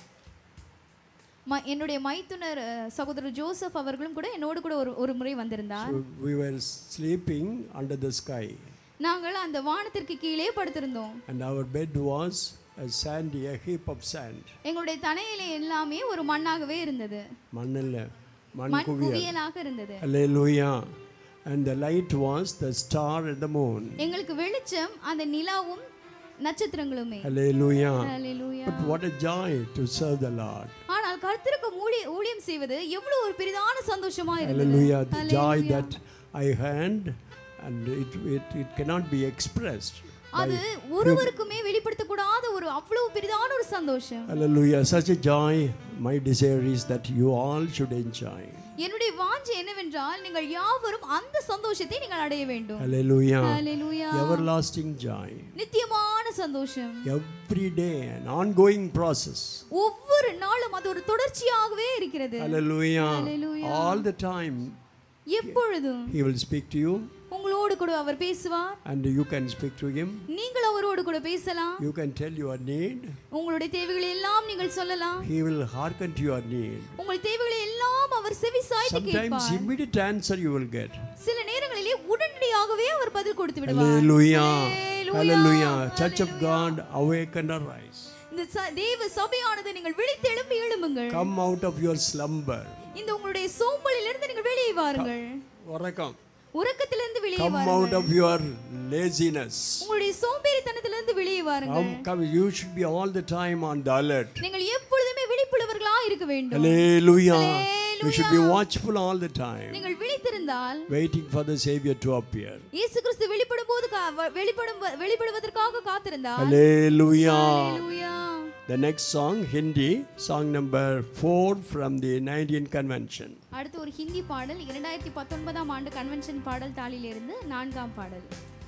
ம- என்னுடைய மைத்துனர் அஹ், சகோதரர் ஜோசப் அவர்களும் கூட என்னோடு கூட ஒரு ஒரு முறை வந்திருந்தார் So we were sleeping under the sky, நாங்கள் அந்த வானத்திற்கு கீழே படுத்திருந்தோம் and our bed was a sandy, a heap of sand. எங்களுடைய தனையிலே எல்லாமே ஒரு மண்ணாகவே இருந்தது மண்ணில் மண் மண் குவியல் குவியலாக இருந்தது Hallelujah. And the light was the star and the moon. எங்களுக்கு வெளிச்சம் அந்த நிலாவும் நட்சத்திரங்களுமே Hallelujah. Hallelujah. But what a joy to serve the Lord. ஆனால் கர்த்தருக்கு ஊழிய ஊழியம் செய்வது எவ்வளவு ஒரு பெரிதான சந்தோஷமா இருந்தது Hallelujah. The joy Hallelujah. that I had, and it, it, it cannot be expressed. அது ஒருவருக்குமே வெளிப்படுத்தக்கூடாத ஒரு அவ்வளவு பெரிதான ஒரு சந்தோஷம் Hallelujah. Such a joy. My desire is that you all should enjoy. என்னுடைய வாஞ்சை என்னவென்றால் நீங்கள் யாவரும் அந்த சந்தோஷத்தை நீங்கள் அடைய வேண்டும் Hallelujah. Hallelujah. Everlasting joy. நித்தியமான சந்தோஷம் Every day, an ongoing process. ஒவ்வொரு நாளும் அது ஒரு தொடர்ச்சியாகவே இருக்கிறது Hallelujah. Hallelujah. All the time, எப்பொழுதும் He will speak to you, உங்களோடு கூட அவர் பேசுவார் and you can speak to Him. நீங்கள் அவரோடு கூட பேசலாம் You can tell your need. உங்களுடைய தேவைகளை எல்லாம் நீங்கள் சொல்லலாம் He will hearken to your need. உங்கள் தேவைகளை எல்லாம் அவர் செவி சாய்த்து Sometimes கேட்பார் immediate answer you will get. சில நேரங்களிலே உடனடியாகவே அவர் பதில் கொடுத்து விடுவார் Hallelujah. Hallelujah. Hallelujah. Church of God, awaken and arise. இந்த ச- தேவ சபையானது நீங்கள் விழித்தெழும்பி எழும்புங்கள் Come out of your slumber. இந்த உங்களுடைய சோம்பலிலிருந்து நீங்கள் வெளியே வாருங்கள் உறக்கம். உறக்கத்திலிருந்து வெளியே Come out வாருங்கள் of your laziness. உங்களுடைய சோம்பேறித்தனத்திலிருந்து வெளியே வாருங்கள் Come, come. You should be all the time on the alert. நீங்கள் எப்பொழுதுமே விழிப்புள்ளவர்களா இருக்க வேண்டும் Hallelujah. You Hallelujah. should be watchful all the time, நீங்கள் விழித்திருந்தால் waiting for the Savior to appear. இயேசு கிறிஸ்து வெளிப்படும் போது கா- வ- வெளிப்படும் வெளிப்படுவதற்காக காத்திருந்தால் Hallelujah. Hallelujah. The next song, Hindi, song number four from the 19 convention. அடுத்து ஒரு ஹிந்தி பாடல் இரண்டாயிரத்தி பத்தொன்பதாம் ஆண்டு கன்வென்ஷன் பாடல் தாளிலிருந்து நான்காம் பாடல்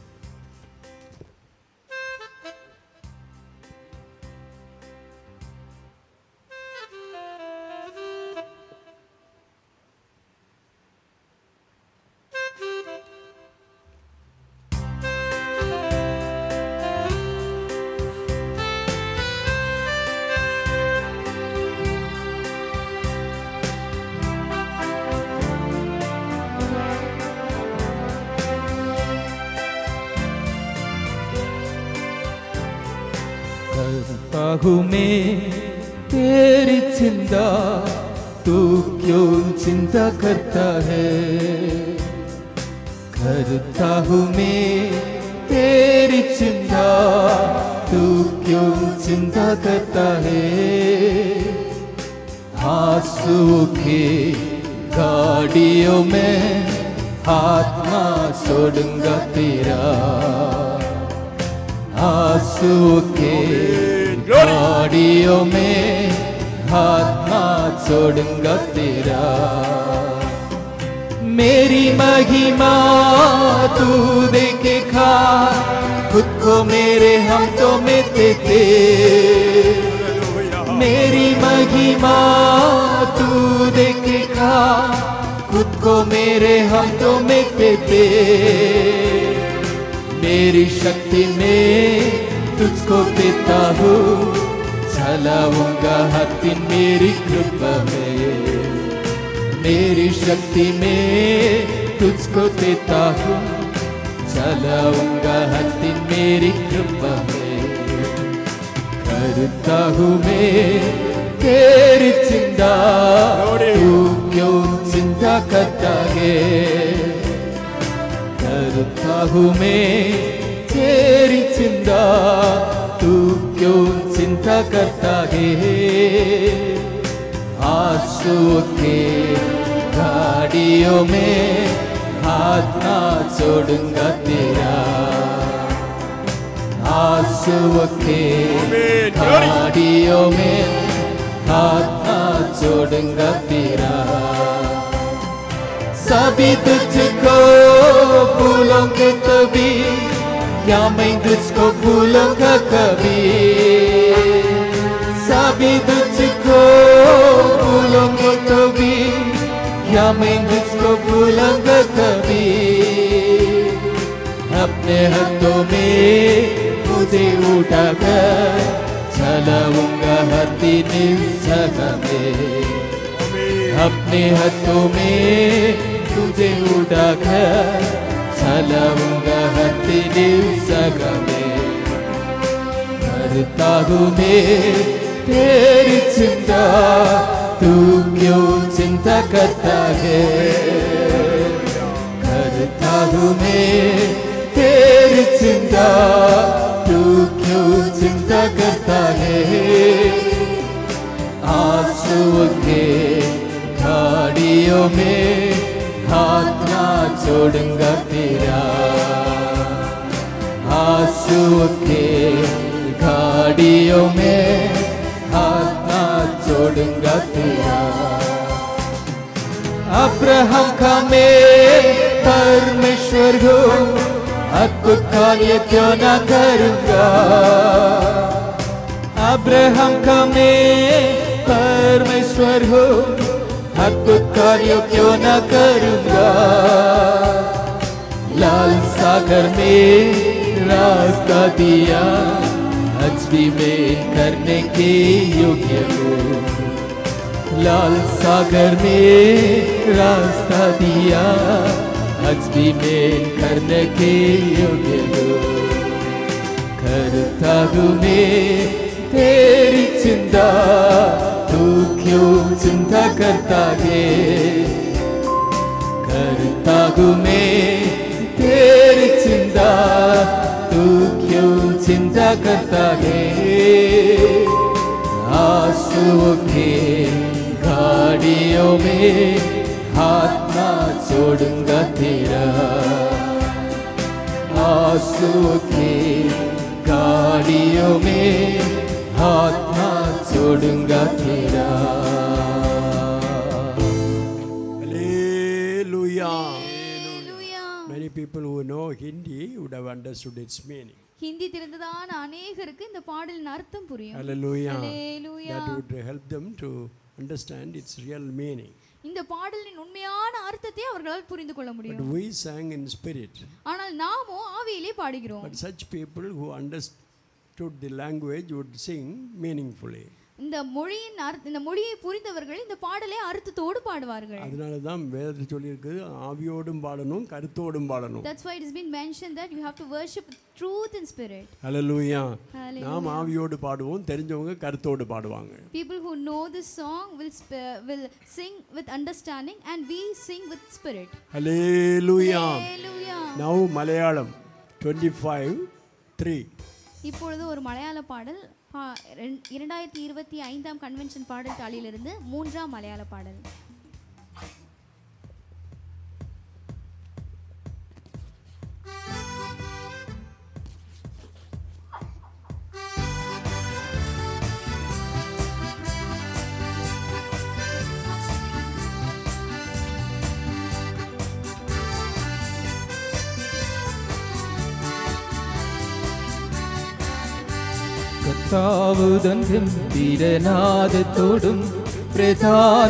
करता हूँ मैं तेरी चिंता तू क्यों चिंता करता है करता हूँ मैं तेरी चिंता तू क्यों चिंता करता है आंसू के गाड़ियों में आत्मा छोड़ूंगा तेरा आंसू के गाड़ियों में आत्मा छोड़ूंगा तेरा मेरी महिमा तू देखे खा खुद को मेरे हम तो में देते मेरी महिमा तू देखे खा खुद को मेरे हाथों में देते मेरी शक्ति में तुझको देता हूँ चलाऊंगा हाथ मेरी कृपा में मेरी शक्ति में तुझको देता हूँ चलाऊंगा हाथ मेरी कृपा में करता हूँ मैं तेरी चिंता तू क्यों चिंता करता है करता हूँ मैं तेरी चिंता तू क्यों चिंता करता है आंसू के गाड़ियों में हाथ ना छोड़ूंगा तेरा आंसू के गाड़ियों में हाथ ना छोड़ूंगा तेरा सभी तुझको भूलोगे तभी क्या मैं तुझको भूलूंगा कभी भी तुझको भूलूंगा कभी क्या मैं तुझको भूलूंगा कभी अपने हाथों में मुझे उठाकर चलाऊंगा हर दिन जगह में अपने हाथों में तुझे उठाकर चलाऊंगा हर दिन जगह में करता हूँ मैं तेरी चिंता तू क्यों चिंता करता है करता हूँ मैं तेरी चिंता तू क्यों चिंता करता है आंसू के गाड़ियों में हाथ ना छोड़ूंगा तेरा आंसू के गाड़ियों में हाथ ना छोड़ूंगा तेरा अब्राहम का मैं परमेश्वर हूँ अद्भुत कार्य क्यों ना करूँगा अब्राहम का मैं परमेश्वर हूँ अद्भुत कार्य क्यों ना करूँगा लाल सागर में रास्ता दिया आज भी मैं करने के योग्य हूँ लाल सागर में रास्ता दिया आज भी मैं करने के योग्य हूँ करता हूँ मैं तेरी चिंता तू क्यों चिंता करता है करता हूँ मैं तेरी चिंता तू क्यों चिंता करता है आंसुओं के गाड़ियों में हाथ ना छोड़ूंगा तेरा आंसुओं के गाड़ियों में हाथ ना छोड़ूंगा तेरा Hallelujah. Hallelujah. Many people who know Hindi would have understood its meaning. Hindi தெரிந்ததான அநேகருக்கு இந்த பாடலின் அர்த்தம் புரியும் Hallelujah. Hallelujah. That would help them to understand its real meaning. இந்த பாடலின் உண்மையான அர்த்தத்தை அவர்களால் புரிந்து கொள்ள But முடியும் we sang in spirit. ஆனால் நாமோ ஆவியிலே பாடுகிறோம் But such people who understood the language would sing meaningfully. இந்த மொழியின் அர்த்த இந்த மொழியை புரிந்தவர்கள் இந்த பாடலை அர்த்தத்தோடு பாடுவார்கள் அதனால தான் வேதத்தில் சொல்லியிருக்குது ஆவியோடும் பாடணும் கருத்தோடும் பாடணும் That's why it has been mentioned that you have to worship with truth and spirit. Hallelujah Hallelujah. நாம் ஆவியோடு பாடுவோம் தெரிஞ்சவங்க கருத்தோடு பாடுவாங்க People who know this song will sp- will sing with understanding and we sing with spirit. Hallelujah Hallelujah. now Malayalam 25 3 இப்பொழுது ஒரு மலையாள பாடல் பா- ரெண்- இரண்டாயிரத்தி இருபத்தி ஐந்தாம் கன்வென்ஷன் பாடல் தாளிலிருந்து மூன்றாம் மலையாள பாடல் കർത്താവുതൻ ഗംഭീരനാദത്തോടും പ്രധാന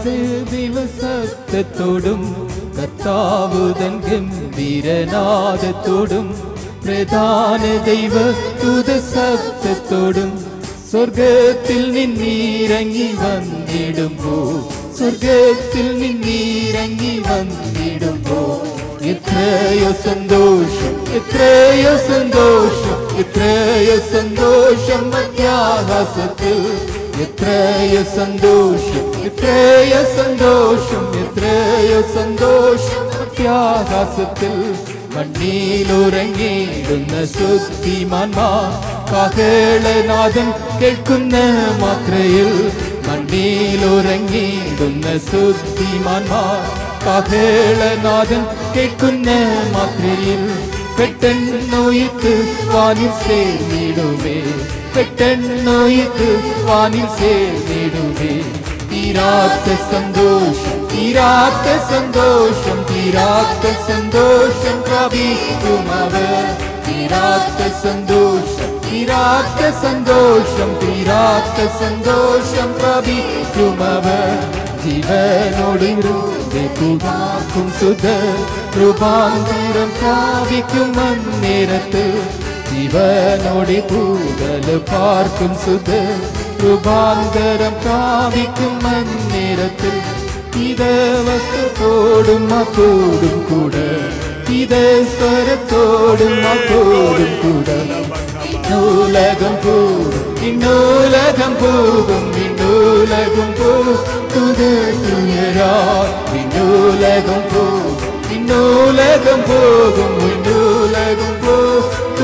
ദിവസത്തോടും കർത്താവുതൻ ഗംഭീരനാദത്തോടും പ്രധാന ദൈവ ശബ്ദത്തോടും സ്വർഗത്തിൽ നിന്നിറങ്ങി വന്നിടുമ്പോ സ്വർഗത്തിൽ നിന്നിറങ്ങി വന്നിടുമ്പോ എത്രയോ സന്തോഷം എത്രയോ സന്തോഷം എത്രയോ സന്തോഷം മധ്യാകാശത്തിൽ എത്രയോ സന്തോഷം എത്രയോ സന്തോഷം എത്രയോ സന്തോഷം മധ്യാകാശത്തിൽ മണ്ണിലുറങ്ങിയിടുന്ന ശുദ്ധിമാന്മാ കാഹളനാഥൻ കേൾക്കുന്ന മാത്രയിൽ മണ്ണിലുറങ്ങിയിടുന്ന ശുദ്ധിമാന്മാർ കാഹളനാഥൻ കേൾക്കുന്ന മാത്രയിൽ പെട്ടെന്നുയിത്ത് വാനിൽ ചേർന്നിടുമേ പെട്ടെന്നുയിത്ത് വാനിൽ ചേർന്നിടുമേ തീരാത്ത സന്തോഷം തീരാത്ത സന്തോഷം തീരാത്ത സന്തോഷം പ്രാപിക്കും അവർ തീരാത്ത സന്തോഷം തീരാത്ത സന്തോഷം തീരാത്ത സന്തോഷം പ്രാപിക്കുമവർ ജീവനോടിരുന്ന് പുതാക്കും സുധ രൂപാന്തരം പ്രാപിക്കും അന്നേരത്ത് ജീവനോടി പൂതൽ പാർക്കും സുധ രൂപാന്തരം പ്രാപിക്കും അന്നേരത്തിൽ ഇത് വസ്തുത്തോടും അത്തോടും കൂടെ ഇത് സ്വരത്തോടും അത്തോടും കൂടെ ഇന്നൂലകം പോകും ഇന്നൂലകം പോകും ഇന്നൂലകം പോകും തുതരാ ഇന്നൂലകം പോകും ഇന്നൂലകം പോകും ഇന്നൂലകം പോകും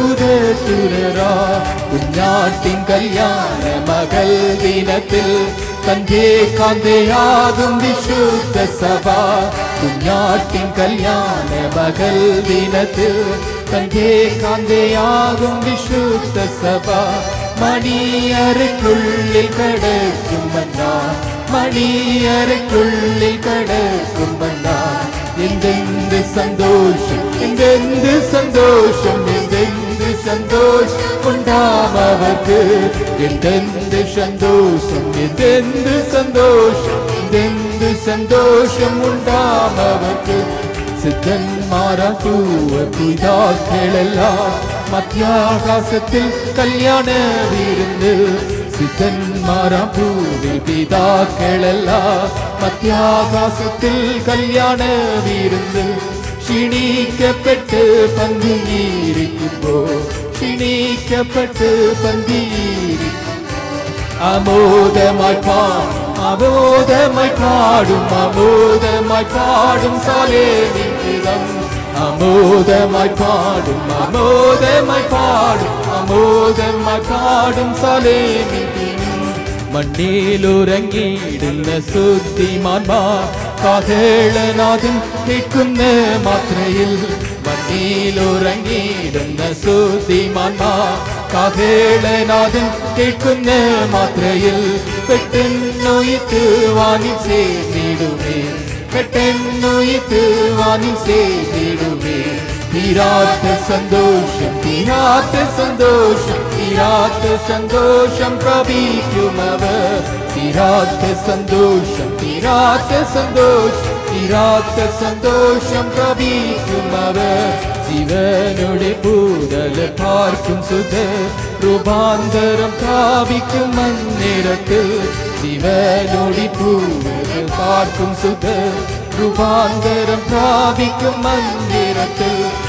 തുതരാ കുഞ്ഞാട്ടിൻ കല്യാണ മകൾ ദിനത്തിൽ തന്റെ കാന്തയാകും വിശുദ്ധ സഭ കുഞ്ഞാട്ടിൻ കല്യാണ മകൾ ദിനത്തിൽ തന്റെ കാന്തയാകും വിശുദ്ധ സഭ മണിയറയ്ക്കുള്ളിൽ കടക്കുമന്ന മണിയറയ്ക്കുള്ളിൽ കടക്കുമന്ന എന്തെന്ത് സന്തോഷം എന്തെന്ത് സന്തോഷം എന്തെന്ത് സന്തോഷം ഉണ്ടാമവർക്ക് എന്തെന്ത് സന്തോഷം എന്തെന്ത് സന്തോഷം എന്തെന്ത് സന്തോഷം ഉണ്ടാമവർക്ക് സിദ്ധന്മാരാക്കുവ പിതാക്കളെല്ലാം മധ്യാകാശത്തിൽ കല്യാണ വിരുന്ന് സിദ്ധന്മാരാ ഭൂവിൽ പിതാക്കളെല്ലാം മധ്യാകാശത്തിൽ കല്യാണ വിരുന്ന് ക്ഷീണിക്കപ്പെട്ട് പന്തിയിരിക്കുമ്പോ ക്ഷീണിക്കപ്പെട്ട് പന്തിയിരിക്കും അമോദമായി പാടും അമോദമായി പാടും അമോദമായി പാടും സാലേവിതം അമോദമായി പാടും അമോദമായി പാടും അമോദമായി പാടും സാലേവിതം മണ്ണിലുറങ്ങിയിടുന്ന ശുദ്ധിമാന്മാർ കാഹേളനാഥൻ നിൽക്കുന്ന മാത്രയിൽ മണ്ണിലുറങ്ങിയിടുന്ന ശുദ്ധിമാന്മാർ കാഹേളനാഥൻ കേൾക്കുന്ന മാത്രയിൽ പെട്ടെന്നൊയ്ത്ത് വാനിൽ സേവിടുമേ പെട്ടെന്നൊയ്ത്ത് വാനിൽ സേവിടുമേ തീരാത്ത സന്തോഷം തീരാത്ത സന്തോഷം തീരാത്ത സന്തോഷം പ്രാപിക്കുമവർ തീരാത്ത സന്തോഷം തീരാത്ത സന്തോഷം തീരാത്ത സന്തോഷം പ്രാപിക്കുമവർ ജീവനുടെ പൂതൽ പാർക്കും സുധ രൂപാന്തരം പ്രാപിക്കും അന്നേരത്ത് ജീവനൊടി പൂതൽ പാർക്കും സുധ രൂപാന്തരം പ്രാപിക്കും അന്നേരത്ത്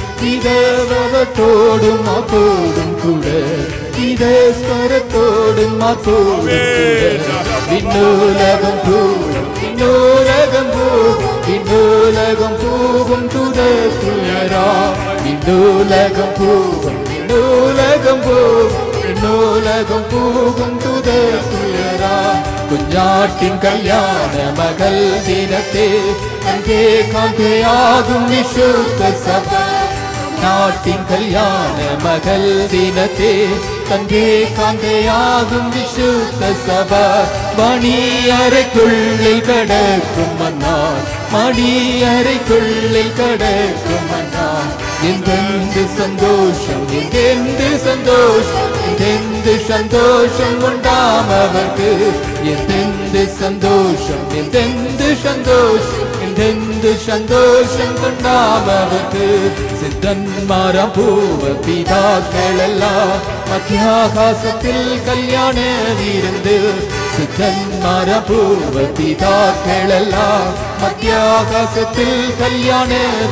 ഇതവത്തോടും അതോടും കൂടെ ഇതേ സ്വരത്തോടും അതോടും കൂടെ വിണ്ണൂലകം പോകും വിണ്ണൂലകം പോകും വിണ്ണൂലകം പോകും തുതരാ വിണ്ണൂലകം പോകും വിണ്ണൂലകം പോകും വിണ്ണൂലകം പോകും തുതരാ കുഞ്ഞാട്ടിൻ കല്യാണ മകൾ ദിനത്തെ തന്റെ കാന്തയാകും വിശുദ്ധ സഭ നാട്ടിൻ കല്യാണ മകൾ ദിനത്തെ തന്റെ കാന്തയാകും വിശുദ്ധ സഭ മണിയറയ്ക്കുള്ളിൽ കടക്കും വന്നാൽ മണിയറയ്ക്കുള്ളിൽ കടക്കും വന്നാൽ എന്തെന്ത് സന്തോഷം എന്തെന്ത് സന്തോഷം എന്തെന്ത് സന്തോഷം ഉണ്ടാമവർക്ക് എന്തെന്ത് സന്തോഷം എന്തെന്ത് സന്തോഷം എന്തെന്ത് സന്തോഷം കൊണ്ടാമവർക്ക് സിദ്ധന്മാരാ പൂവ പിതാക്കളെല്ലാം മധ്യാകാശത്തിൽ കല്യാണ വീരന്ത് സിദ്ധന്മാരാ പൂവ പിതാക്കളെല്ലാം മധ്യാകാശത്തിൽ കല്യാണ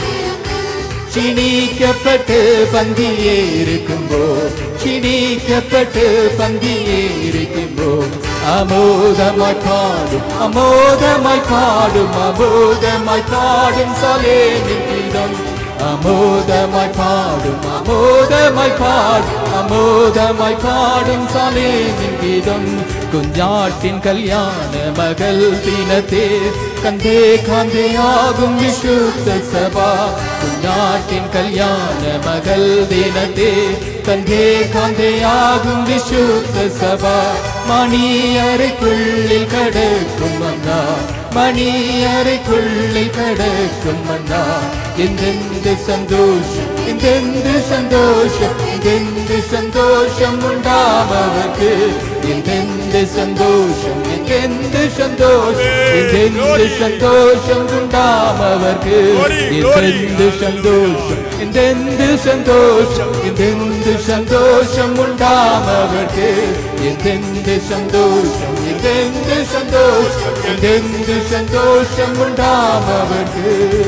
ക്ഷീണിക്കപ്പെട്ട് പന്തിയേരിക്കുമ്പോ ക്ഷീണിക്കപ്പെട്ട് പന്തിയേരിക്കുമ്പോ അമോദമായി പാടും അമോദമായി പാടും അമോദമായി പാടും സലേനിതം അമോദമായി പാടും അമോദമായി പാടും അമോദമായി പാടും സലേനിതം കുഞ്ഞാട്ടിൻ കല്യാണ മകൾ ദിനത്തെ കന്തേ കാന്തയാകും വിശുദ്ധ സഭ കുഞ്ഞാട്ടിൻ കല്യാണ മകൾ ദിനത്തെ കന്തേ കാന്തയാകും വിശുദ്ധ സഭ മണിയറയ്ക്കുള്ളിൽ കടക്കും വന്ന മണിയറയ്ക്കുള്ളിൽ കടക്കും വന്ന എന്തെന്ത് സന്തോഷം എന്തെന്ത് സന്തോഷം എന്തെന്ത് സന്തോഷം ഉണ്ടാമവർക്ക് എന്തെന്ത് സന്തോഷം എന്തെന്ത് സന്തോഷം എന്തെന്ത് സന്തോഷം ഉണ്ടാമവർക്ക് എന്തെന്ത് സന്തോഷം എന്തെന്ത് സന്തോഷം എന്തെന്ത് സന്തോഷം ഉണ്ടാമവർക്ക് എന്തെന്ത് സന്തോഷം എന്തെന്ത് സന്തോഷം എന്തെന്ത് സന്തോഷം ഉണ്ടാമവർക്ക്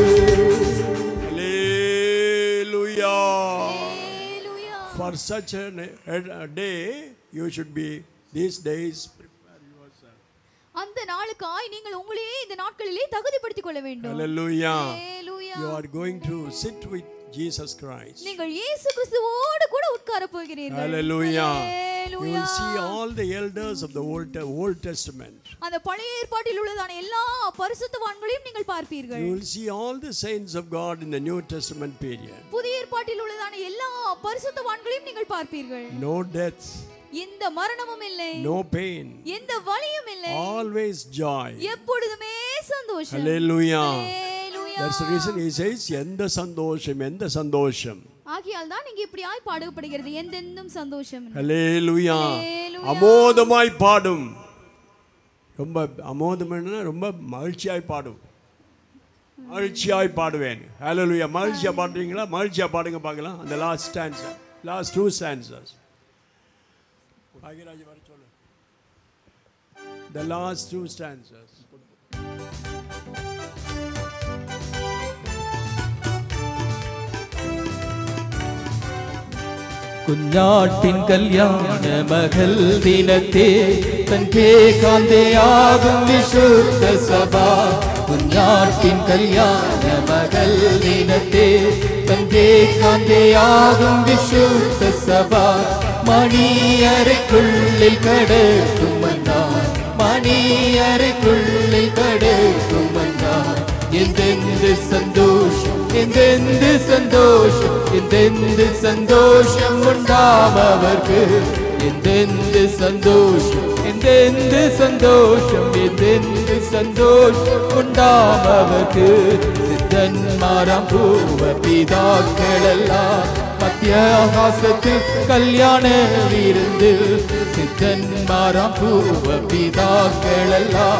Hallelujah. Hallelujah. For such a, a day, you should be these days. அந்த நாளுக்காய் நீங்கள் உங்களையே இந்த நாட்களிலே தகுதிப்படுத்திக் கொள்ள வேண்டும் Hallelujah. Hallelujah. You are going to sit with Jesus Christ. நீங்கள் இயேசு கிறிஸ்துவோடு கூட உட்கார போகிறீர்கள் Hallelujah. You Hallelujah. will see all the elders of the Old, Old Testament. அந்த பழைய ஏற்பாட்டில் உள்ளதான எல்லா பரிசுத்தவான்களையும் நீங்கள் பார்ப்பீர்கள் You will see all the saints of God in the New Testament period. புதிய ஏற்பாட்டில் உள்ளதான எல்லா பரிசுத்தவான்களையும் நீங்கள் பார்ப்பீர்கள் No death, எந்த மரணமும் இல்லை no pain, எந்த வலியும் இல்லை always joy. எப்பொழுதுமே சந்தோஷம் Hallelujah. Hallelujah. That's the reason he says, எந்த சந்தோஷம் எந்த சந்தோஷம் ஆகையால் தான் இங்கே இப்படியாய் பாடப்படுகிறது எந்தெந்தும் சந்தோஷம் ஹalleluya Hallelujah. அமோதமாய் பாடும் ரொம்ப அமோதம்னா ரொம்ப மகிழ்ச்சியாய் பாடும் மகிழ்ச்சியாய் பாடுவேன் ஹalleluya மகிழ்ச்சியா பாடுறீங்களா மகிழ்ச்சியா பாடுங்க பார்க்கலாம் அந்த last stanza last two stanzas பாகிராஜ் வர சொல்லு the last two stanzas കുഞ്ഞാട്ടിൻ കല്യാണ മകൾ ദിനത്തെ തന്റെ കാന്തയാകും വിശുദ്ധ സഭ കുഞ്ഞാട്ടിൻ കല്യാണ മകൾ ദിനത്തെ തന്റെ കാന്തയാകും വിശുദ്ധ സഭ മണിയറയ്ക്കുള്ളിൽ കടക്കുമെന്നാൻ മണിയറയ്ക്കുള്ളിൽ കടക്കുമെന്നാൻ എന്തെന്ത് സന്തോഷം എന്തെന്ത് സന്തോഷം എന്തെന്ത് സന്തോഷം ഉണ്ടാമവർക്ക് എന്തെന്ത് സന്തോഷം എന്തെന്ത് സന്തോഷം എന്തെന്ത് സന്തോഷം ഉണ്ടാമവർക്ക് സിദ്ധന്മാരാം പൂവ പിതാക്കളെല്ലാം മധ്യാകാശത്തിൽ കല്യാണ വിരുന്നിൽ സിദ്ധന്മാരാം പൂവ പിതാക്കളെല്ലാം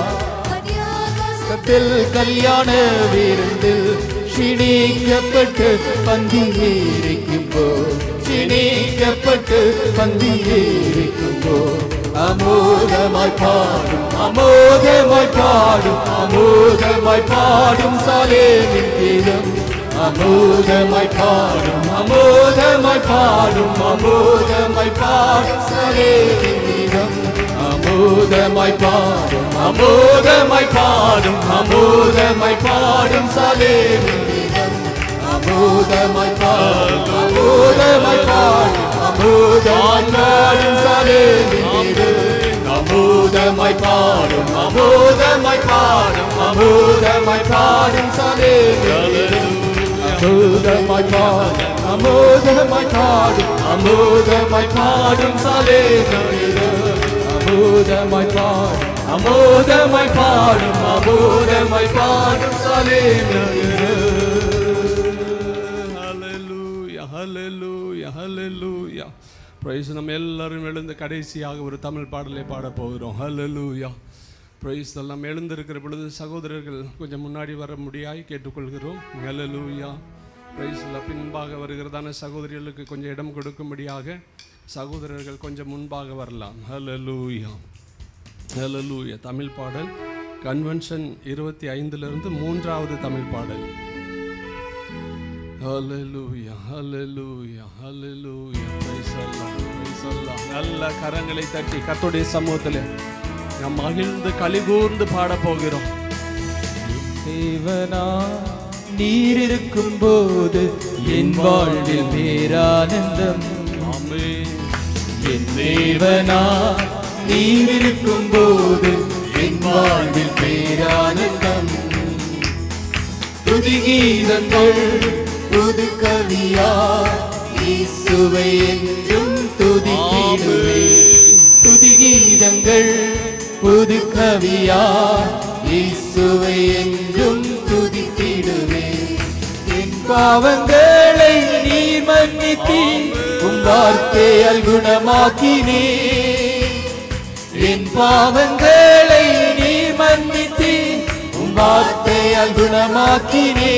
ത്തിൽ കല്യാണ വിരുന്നിൽ ക്ഷീണിക്കപ്പെട്ട് പന്തിയേരിക്കുമ്പോ ക്ഷീണിക്കപ്പെട്ട് പന്തിയേരിക്കുമ്പോ അമോഘമായി പാടും അമോഘമായി പാടും അമോഘമായി പാടും സാലേമിൻ ഗീതം അമോഘമായി പാടും അമോഘമായി പാടും അമോഘമായി പാടും സാലേമിൻ ഗീതം അമോഘമായി പാടും അമോഘമായി പാടും അമോഘമായി പാടും സാലേമിൻ ഗീതം അമോഘമായി പാടും അമോഘമായി പാടും അമോഘമായി പാടും സാലേമിൻ ഗീതം അമോഘമായി പാടും അമോഘമായി പാടും അമോഘമായി പാടും സാലേമിൻ ഗീതം അമോഘമായി പാടും അമോഘമായി പാടും അമോഘമായി പാടും സാലേമിൻ അമോഘമായി പാടും അമോഘമായി പാടും അമോഘമായി പാടും Hallelujah, hallelujah, hallelujah. Praise நம்ம எல்லாரும் எழுந்து கடைசியாக ஒரு தமிழ் பாடலை பாட போகிறோம் ஹalleluya பிரைஸ் எல்லாம் எழுந்திருக்கிற பொழுது சகோதரர்கள் கொஞ்சம் முன்னாடி வர முடியாய் கேட்டுக்கொள்கிறோம் ஹalleluya பிரைஸ் எல்லாம் பின்பாக வருகிறதான சகோதரிகளுக்கு கொஞ்சம் இடம் கொடுக்கும்படியாக சகோதரர்கள் கொஞ்சம் முன்பாக வரலாம் ஹalleluya ஹalleluya தமிழ் பாடல் கன்வென்ஷன் இருபத்தி ஐந்திலிருந்து மூன்றாவது தமிழ் பாடல் Hallelujah, hallelujah, hallelujah. Praise Allah, praise Allah. நல்ல கரங்களை தட்டி கர்த்தருடைய சமூகத்தில் நாம் மகிழ்ந்து கலிகூர்ந்து பாட போகிறோம் தேவனா நீர் இருக்கும் போது என் வாழ்வில் பேரானந்தம் ஆமென். என் தேவனா நீர் இருக்கும் போது என் வாழ்வில் பேரானந்தம் துதிகீதங்கள் புது கவியா இயேசுவை என்றும் துதிக்கிடுவே துதிகீதங்கள் புது கவியா இயேசுவை என்றும் துதித்திடுவே என் பாவங்களை நீர் மன்னித்தீர் உம் வார்த்தையால் குணமாக்கினே என் பாவங்களை நீ மன்னித்தே உம் வார்த்தையால் குணமாக்கினே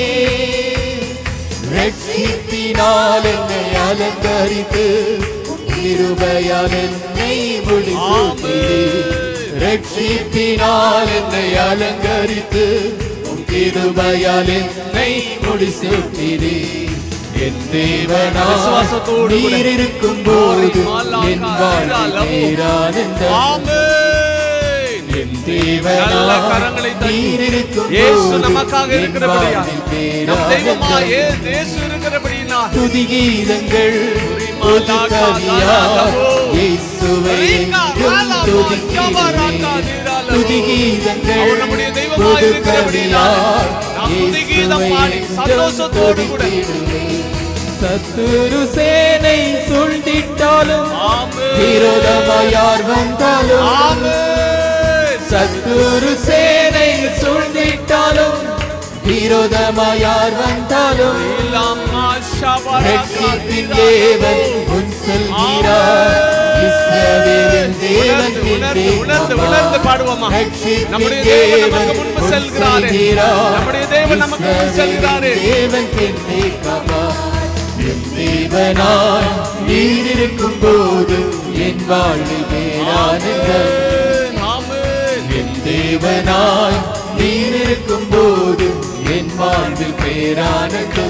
ரட்சிப்பினால் என்னை அலங்கரித்து உம் கிருபையால் என்னை முடிசூட்டினே ரட்சிப்பினால் என்னை அலங்கரித்து உம் கிருபையால் என்னை முடிசூட்டினே என் தேவனா விசுவாசத்தோடு கூட. நீர் இருக்கும் போது என் வாழ்வில் பேரானந்தம் ஆமென். என் தேவனா நல்ல கரங்களை தட்டி நீர் இருக்கும் இயேசு போது நமக்காக என் இருக்கிறபடியா வாழ்வில் நம் தெய்வமா பேரானந்தம். ஏ- இயேசு இருக்கிறபடினா துதி கீதங்கள் புது கவியா இயேசுவை என்றும் துதிக்கிறேன். துதி கீதங்கள் அவர் நம்முடைய தெய்வமாய் புது இருக்கிறபடியால் கவியா நாம் துதி கீதம் இயேசுவை பாடி என்றும் சந்தோஷத்தோடு கூட துதிக்கிறேன். சத்துரு சேனை சூழ்ந்திட்டாலும் ஆமென். விரோதமாய் யார் வந்தாலும் ஆமென். சத்துரு சேனை சூழ்ந்திட்டாலும் விரோதமாய் யார் வந்தாலும் இல்லாமா ஷபரா ரட்சிப்பின் தேவன் முன் செல்கிறார் இஸ்ரவேலின் தேவன் உணர்ந்து, உணர்ந்து, உணர்ந்து, உணர்ந்து பாடுவோமா? ரட்சிப்பின் நம்முடைய தேவன் நமக்கு தேவன் முன்பு முன் செல்கிறாரே. செல்கிறார். நம்முடைய தேவன் நமக்கு முன்பு செல்கிறாரே. இஸ்ரவேலின் தேவன் பின்னே கவார். என் தேவனாய் நீர் இருக்கும் போது என் வாழ்வில் பேரானந்தம் ஆமென். என் தேவனாய் நீர் இருக்கும் போது என் வாழ்வில் பேரானந்தம்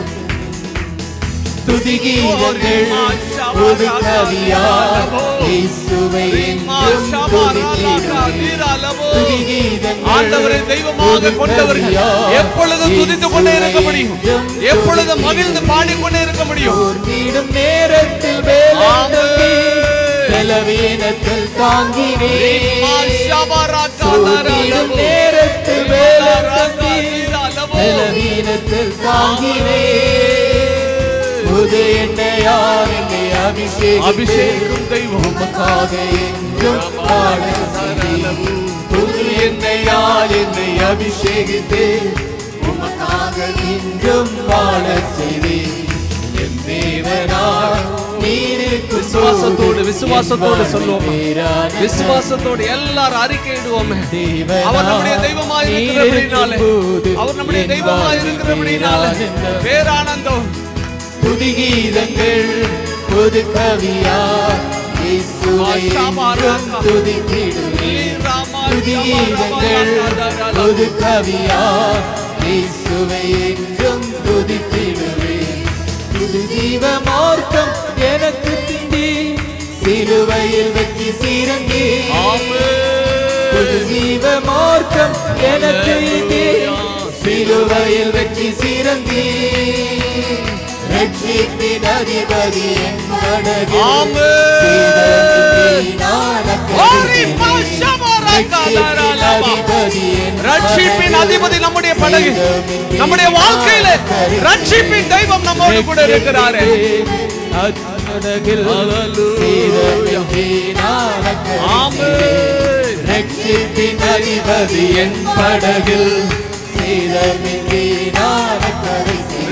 துதிகீதங்கள் புது கவியா இயேசுவை என்றும் துதித்திடுவேன். துதிகீதங்கள் ஆண்டவரை தெய்வமாக புது கொண்டவர்கள் கவியா எப்பொழுதும் துதித்துக் கொண்டே இருக்க முடியும் எப்பொழுதும் மகிழ்ந்து பாடிக்கொண்டே இருக்க முடியும் போர்ந்திடும் நேரத்தில் வேலந்தமே பலவீனத்தில் தாங்கினே சோர்ந்திடும் நேரத்தில் வேலந்தமே பலவீனத்தில் தாங்கினே புது எண்ணெயார் என்னை அபிஷேகம் அபிஷேகம் தெய்வம் உமக்காக என்றும் பாட செய்தேன். புது எண்ணெயால் என்னை அபிஷேகித்து உமக்காக என்றும் வாழ செய்தேன் என் தேவனாய் நீர் இருக்கும் விசுவாசத்தோடு விசுவாசத்தோடு சொல்லுவோம் பேரான விசுவாசத்தோடு எல்லாரும் அறிக்கையிடுவோமே தேவனாய் அவர் நம்முடைய தெய்வமாய் இருக்கிறபடினாலே அவர் நம்முடைய தெய்வமாய் இருக்கிறபடினாலே பேரானந்தம் துதிகீதங்கள் புது கவியா இயேசுவை என்றும் துதித்திடுவேன் துதிகீதங்கள் புது கவியா இயேசுவை என்றும் துதித்திடுவேன் புது ஜீவ மார்க்கம் எனக்கு திண்டி சிலுவையில் வெற்றி சீரங்கி புது ஜீவ மார்க்கம் எனக்கு இங்கே சிலுவையில் வெற்றி சீரங்கி ரட்சிப்பின் அதிபதி என் மனதில் ஆமென். சீதமின்றி நான் ஓரி அக்கறை பாஷமரகதரலமா. அதிபதி என் ரட்சிப்பின் மனதில் அதிபதி நம்முடைய படகு நம்முடைய வாழ்க்கையில ரட்சிப்பின் தெய்வம் நம்மோடு கூட இருக்கிறாரே அத்தடகில் Hallelujah. சீதமின்றி நான் அக்கறை ஆமென். ரட்சிப்பின் அதிபதி என் படகில் சீதமின்றி நான் அக்கறை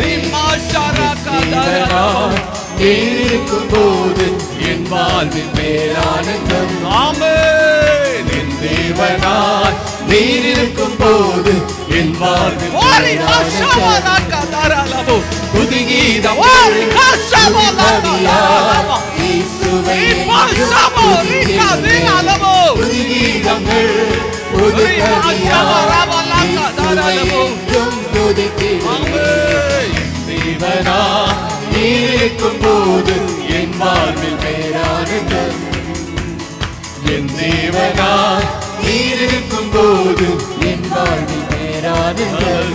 ரிமாஷரகதரலமா. நீர் இருக்கும் போது என் வாழ்வில் பேரானந்தம் ஆமென். என் தேவனாய் நீர் இருக்கும் போது என் வாழ்வில் ஓரி பேரானந்தம் பாஷமரகதரலமா. புதுகீதம் ஓரி பாஷமரகதரலமா. இயேசுவை ரிமாஷமோ ரிகதிரலமா. புதுகீதங்கள் புது ஆமென். தேவனா நீர் இருக்கும் போது என் வாழ்வில் பேரானந்தம் என் தேவனா நீர் இருக்கும் போது என் வாழ்வில் பேரானந்தம்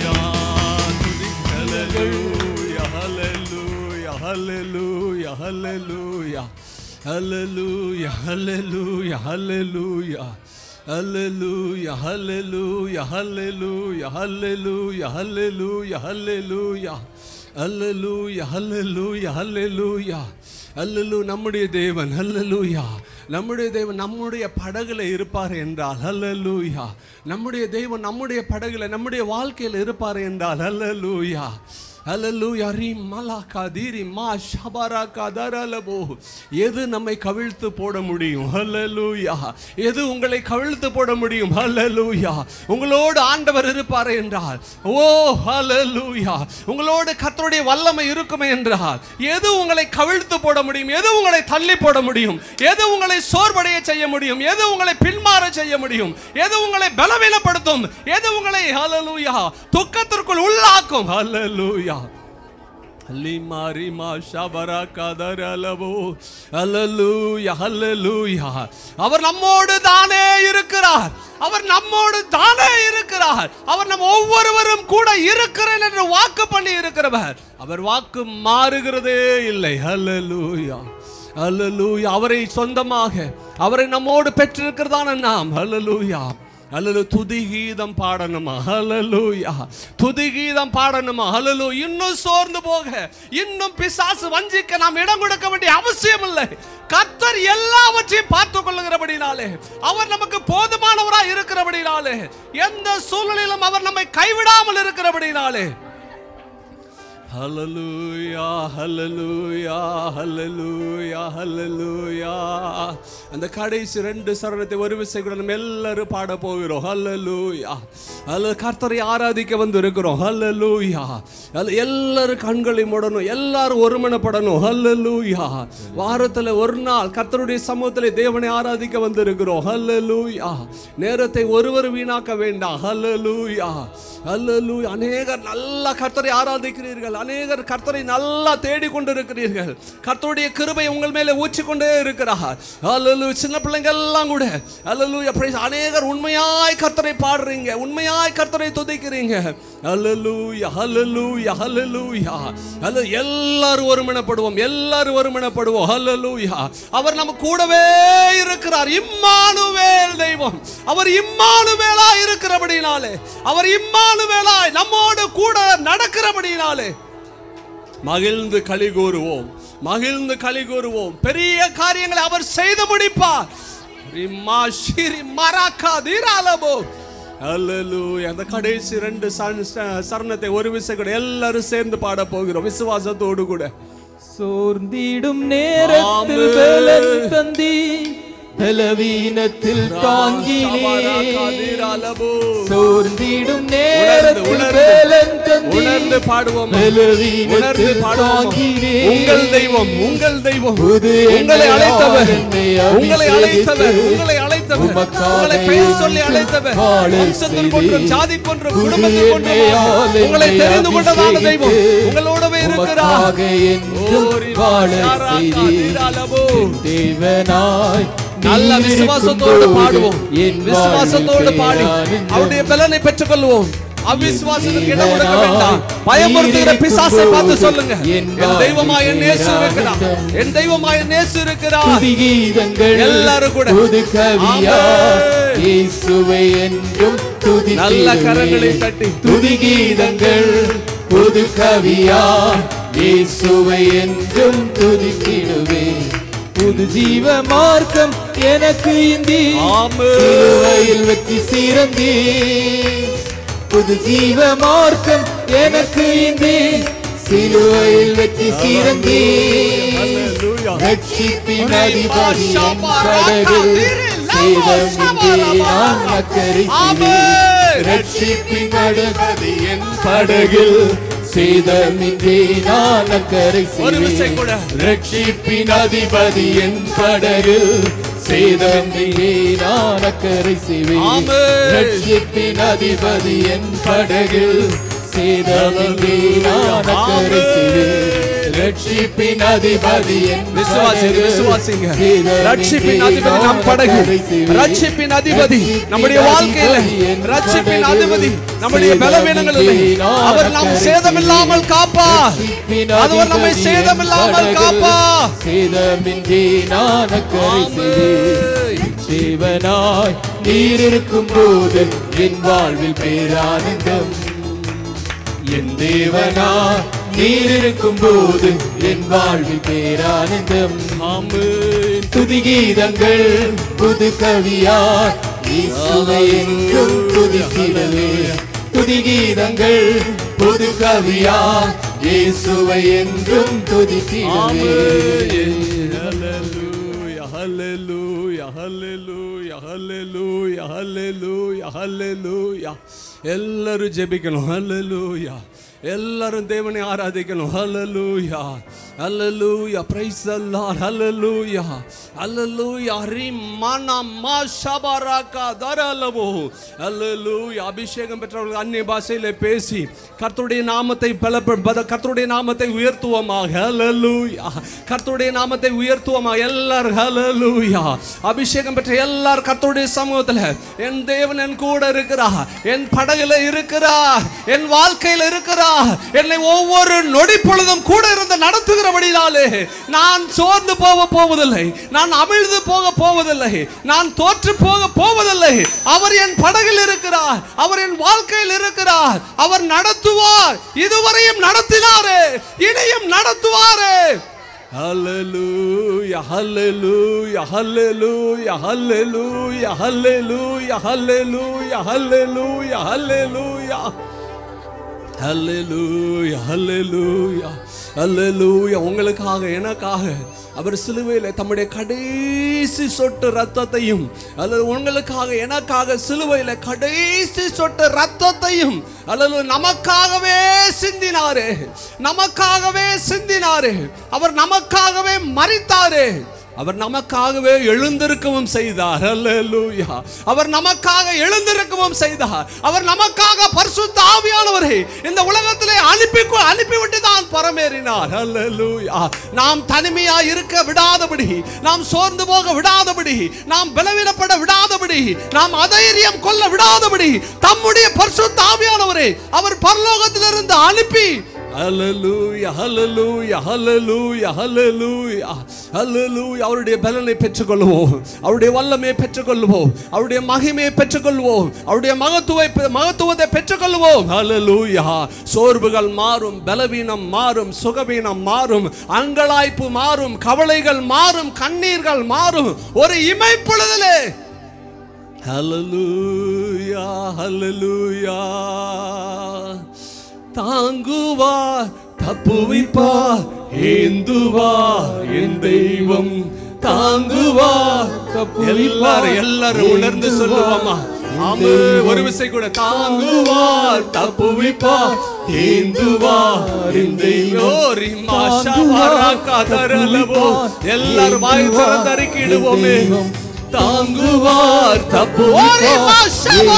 Hallelujah, hallelujah, hallelujah, hallelujah, hallelujah, hallelujah, hallelujah, hallelujah, hallelujah, hallelujah, hallelujah, hallelujah, hallelujah, hallelujah, hallelujah, நம்முடைய தேவன் ஹல்லேலூயா நம்முடைய தேவன் நம்முடைய படகுல இருப்பார் என்றால் ஹல்லேலூயா நம்முடைய தேவன் நம்முடைய படகுல நம்முடைய வாழ்க்கையில் இருப்பார் என்றால் ஹல்லேலூயா ஹalleluya ரி மலாகா தீரி மா ஷபரா கதரலபோ எது நம்மை கவிழ்த்து போட முடியும் ஹalleluya எது உங்களை கவிழ்த்து போட முடியும் ஹalleluya உங்களோடு ஆண்டவர் இருப்பார் என்றால் ஓ ஹalleluya உங்களோடு கர்த்தருடைய வல்லமை இருக்குமே என்றால் எது உங்களை கவிழ்த்து போட முடியும் எது உங்களை தள்ளி போட முடியும் எது உங்களை சோர்வடைய செய்ய முடியும் எது உங்களை பின்மாற செய்ய முடியும் எது உங்களை பலவீனப்படுத்தும் எது உங்களை ஹalleluya துக்கத்திற்குள் உள்ளாக்கும் ஹalleluya லிமா ரிமா ஷபரா கதர் அலபோ அல்லேலூயா அல்லேலூயா அவர் நம்மோடு தானே இருக்கிறார் அவர் நம்மோடு தானே இருக்கிறார் அவர் நம் ஒவ்வொருவரும் கூட இருக்கிறேன் என்று வாக்கு பண்ணி இருக்கிறவர் அவர் வாக்கு மாறுகிறதே இல்லை அல்லேலூயா அல்லேலூயா அவரை சொந்தமாக அவரை நம்மோடு பெற்றிருக்கிறதான நாம் அல்லேலூயா அல்லது துதி கீதம் பாடணுமா ஹalleluya துதி கீதம் பாடணுமா ஹallelu இன்னும் சோர்ந்து போக இன்னும் பிசாசு வஞ்சிக்க நாம் இடம் கொடுக்க வேண்டிய அவசியம் இல்லை கர்த்தர் எல்லாவற்றையும் பார்த்து கொள்ளுகிறபடினாலே அவர் நமக்கு போதுமானவராய் இருக்கிறபடினாலே எந்த சூழ்நிலையிலும் அவர் நம்மை கைவிடாமல் இருக்கிறபடினாலே ஹalleluya ஹalleluya ஹalleluya ஹalleluya அந்த கடைசி ரெண்டு சரணத்தை ஒரு விசை கூட நம்ம எல்லாரும் பாட போகிறோம் ஹalleluya அல்ல கர்த்தரை ஆராதிக்க வந்து இருக்கிறோம் ஹalleluya அல்ல எல்லாரும் கண்களை மூடணும் எல்லாரும் ஒருமனப்படணும் ஹalleluya வாரத்துல ஒரு நாள் கர்த்தருடைய சமூகத்திலே தேவனை ஆராதிக்க வந்து இருக்கிறோம் ஹalleluya நேரத்தை ஒருவர் வீணாக்க வேண்டாம் ஹalleluya ஹalleluya அநேகர் நல்லா கர்த்தரை ஆராதிக்கிறீர்கள் அநேகர் கர்த்தரை நல்லா தேடிக் கொண்டிருக்கிறீர்கள் கர்த்தருடைய கிருபை உங்கள் மேலே ஊற்றிக்கொண்டே இருக்கிறார் ஹalleluya சின்ன பிள்ளைங்க எல்லாம் கூட ஹalleluya praise அநேகர் உண்மையாய் கர்த்தரை பாடுறீங்க உண்மையாய் கர்த்தரை துதிக்கிறீங்க ஹalleluya ஹalleluya ஹalleluya ஹalleluya எல்லாரும் ஒருமனப்படுவோம் எல்லாரும் ஒருமனப்படுவோம் ஹalleluya அவர் நம்ம கூடவே இருக்கிறார் இம்மானுவேல் தெய்வம் அவர் இம்மானுவேலா இருக்கிறபடினாலே அவர் இம்மானுவேலாய் நம்மோடு கூட நடக்கிறபடினாலே மகிழ்ந்து களி கூறுவோம் மகிழ்ந்து களி கூறுவோம் பெரிய காரியங்களை அவர் செய்து முடிப்பார் ரிம்மா ஷிரி மராக்கா தீராலபோ அல்லேலூயா அந்த கடைசி ரெண்டு சரண- ச- சரணத்தை ஒரு விசை கூட எல்லாரும் சேர்ந்து பாட போகிறோம் விசுவாசத்தோடு கூட சோர்ந்திடும் நேரத்தில் ஆமென். பலன் தந்தி பலவீனத்தில் தாங்கினே தீராலபோ சோர்ந்திடும் உணர்ந்து நேரத்தில் உணர்ந்து பலன் தந்தி உணர்ந்து பாடுவோம் பலவீனத்தில் உணர்ந்து பாடுவோம் தாங்கினே. உங்கள் தெய்வம் உங்கள் தெய்வம் புது உங்களை எண்ணெயால் அழைத்தவர் என்னை உங்களை அழைத்தவர் அபிஷேகித்து உங்களை அழைத்தவர் உமக்காக உங்களை பெயர் சொல்லி என்றும் அழைத்தவர் வாழ வம்சத்தில் கொன்றும் செய்தீர். ஜாதி கொன்றும் புது குடும்பத்தில் கொன்றும் எண்ணெயால் உங்களை என்னை தெரிந்து கொண்டதான தெய்வம் அபிஷேகித்து உங்களோடவே இருக்கிறார் உமக்காக என்றும் ஓரி வாழ ஷாரா செய்தீர். காதிராலபோ. என் தேவனாய் நல்ல நீர் விசுவாசத்தோடு இருக்கும்போது பாடுவோம் என் விசுவாசத்தோடு வாழ்வில் பாடி பேரானந்தம். அவருடைய பலனை பெற்றுக்கொள்வோம் அவிசுவாசத்துக்கு இடம் கொடுக்க தேவனாய் வேண்டாம் பயமுறுத்துகிற நீர் பிசாசை இருக்கும்போது பார்த்து சொல்லுங்க என் என் தெய்வமாய் என் நேசு வாழ்வில் இருக்கிறார் பேரானந்தம். என் தெய்வமாய் என் நேசு இருக்கிறார் துதி கீதங்கள் எல்லாரும் கூட. புது கவியா ஆமென். இயேசுவை என்றும் துதி நல்ல கரங்களை தட்டி. துதி கீதங்கள் புது கவியா இயேசுவை என்றும் துதித்திடுவே புது ஜீவ மார்க்கம் எனக்கு இந்தி ஆமென். சிலுவையில் வெற்றி சிறந்தே புது ஜீவ மார்க்கம் எனக்கு இந்தி சிலுவையில் வெற்றி சிறந்தே Hallelujah. ரட்சிப்பின் அதிபதி என் படகில் சேதமின்றி நான் அக்கறை செய்வேன் ரட்சிப்பின் அதிபதி என் படகில் சேதமின்றி நான் அக்கறை ஒரு விசை செய்வேன் கூட. ரட்சிப்பின் அதிபதி என் படகில் சேதமின்றி நான் அக்கறை செய்வேன் ஆமென். ரட்சிப்பின் அதிபதி என் படகில் சேதமின்றி நான் அக்கறை செய்வேன் ரட்சிப்பின் அதிபதி என் விசுவாசிங்க படகில் விசுவாசிங்க சேதமின்றி ரட்சிப்பின் அதிபதி நம் நான் படகு அக்கறை செய்வேன். ரட்சிப்பின் அதிபதி நம்முடைய வாழ்க்கையில ரட்சிப்பின் அதிபதி நம்முடைய பலவீனங்களில் அவர் நாம் சேதமில்லாமல் காப்பார் அவர் நம்மை சேதமில்லாமல் காப்பார் சேதமின்றி நான் அக்கறை செய்வேன் தேவனாய் நீர் இருக்கும் போது என் வாழ்வில் பேரானந்தம் என் தேவனாய் நீர் இருக்கும் போது என் வாழ்வில் பேரானந்தம் ஆமென் துதி கீதங்கள் புது கவியார் இயேசுவை எங்கும் துதித்திடவே துதிகீதங்கள் புது கவியா இயேசுவை என்றும் துதித்திடுவே Hallelujah, hallelujah, hallelujah, hallelujah, hallelujah, hallelujah. எல்லாரும் ஜெபிக்கணும் ஹalleluya எல்லாரும் தேவனை ஆராதிக்கணும் ஹalleluya ஹalleluya praise the lord hallelujah hallelujah ரிமன மாஷபரக தரலவோ hallelujah அபிஷேகம் பெற்றவர்கள் அந்நிய பாஷையிலே பேசி கர்த்தருடைய நாமத்தை பலப்ப கர்த்தருடைய நாமத்தை உயர்த்துவோமாக ஹalleluya கர்த்தருடைய நாமத்தை உயர்த்துவோமாக எல்லாரும் ஹalleluya அபிஷேகம் பெற்ற எல்லார் கர்த்தருடைய சமூகத்தில் என் தேவன் என் கூட இருக்கிறார் என் படகுல இருக்கிறார் என் வாழ்க்கையில் இருக்கிறார் என்னை ஒவ்வொரு நொடி பொழுதும் கூட இருந்து நடத்துகிறபடினாலே நான் சோர்ந்து போக போவதில்லை நான் அமிழ்ந்து போக போவதில்லை நான் தோற்று போக போவதில்லை அவர் என் படகில் இருக்கிறார் அவர் என் வாழ்க்கையில் இருக்கிறார் அவர் நடத்துவார் இதுவரையும் நடத்தினாரே இனியும் நடத்துவாரே Hallelujah, hallelujah, hallelujah, hallelujah, hallelujah, hallelujah, hallelujah, hallelujah. Hallelujah, hallelujah, hallelujah. உங்களுக்காக எனக்காக அவர் சிலுவையில் தம்முடைய கடைசி சொட்டு ரத்தத்தையும் அல்லது உங்களுக்காக எனக்காக சிலுவையில் கடைசி சொட்டு ரத்தத்தையும் அல்லது நமக்காகவே சிந்தினாரே நமக்காகவே சிந்தினாரே அவர் நமக்காகவே மறித்தாரே அவர் நமக்காகவே எழுந்திருக்கவும் செய்தார் அல்லேலூயா அவர் நமக்காக எழுந்திருக்கவும் செய்தார் அவர் நமக்காக பரிசுத்த ஆவியானவரை இந்த உலகத்திலே அனுப்பி அனுப்பிவிட்டு தான் பரமேறினார் அல்லேலூயா நாம் தனிமையா இருக்க விடாதபடி நாம் சோர்ந்து போக விடாதபடி நாம் பலவீனப்பட விடாதபடி நாம் அதைரியம் கொள்ள விடாதபடி தம்முடைய பரிசுத்த ஆவியானவரை அவர் பரலோகத்திலிருந்து அனுப்பி ஹalleluya ஹalleluya ஹalleluya ஹalleluya ஹalleluya அவருடைய பலனை பெற்றுக்கொள்வோம் அவருடைய வல்லமையை பெற்றுக்கொள்வோம் அவருடைய மகிமையை பெற்றுக்கொள்வோம் அவருடைய மகத்துவை மகத்துவத்தை பெற்றுக்கொள்வோம் ஹalleluya சோர்வுகள் மாறும் பலவீனம் மாறும் சுகவீனம் மாறும் அங்கலாய்ப்பு மாறும் கவலைகள் மாறும் கண்ணீர்கள் மாறும் ஒரு இமைப்பொழுதிலே ஹalleluya ஹalleluya தாங்குவார் தப்புவிப்பார் ஏந்துவார் என் தெய்வம் தாங்குவார் எல்லாரும் எல்லாரும் உணர்ந்து சொல்லுவாமா ஆமா ஒரு விசை கூட தாங்குவார் தப்புவிப்பார் ஏந்துவார் என் தெய்வம் ரிமா ஷபரா கதரலவோ எல்லாரும் வாய் திறந்து அறிக்கையிடுவோமே தாங்குவார் தப்புவிப்பார்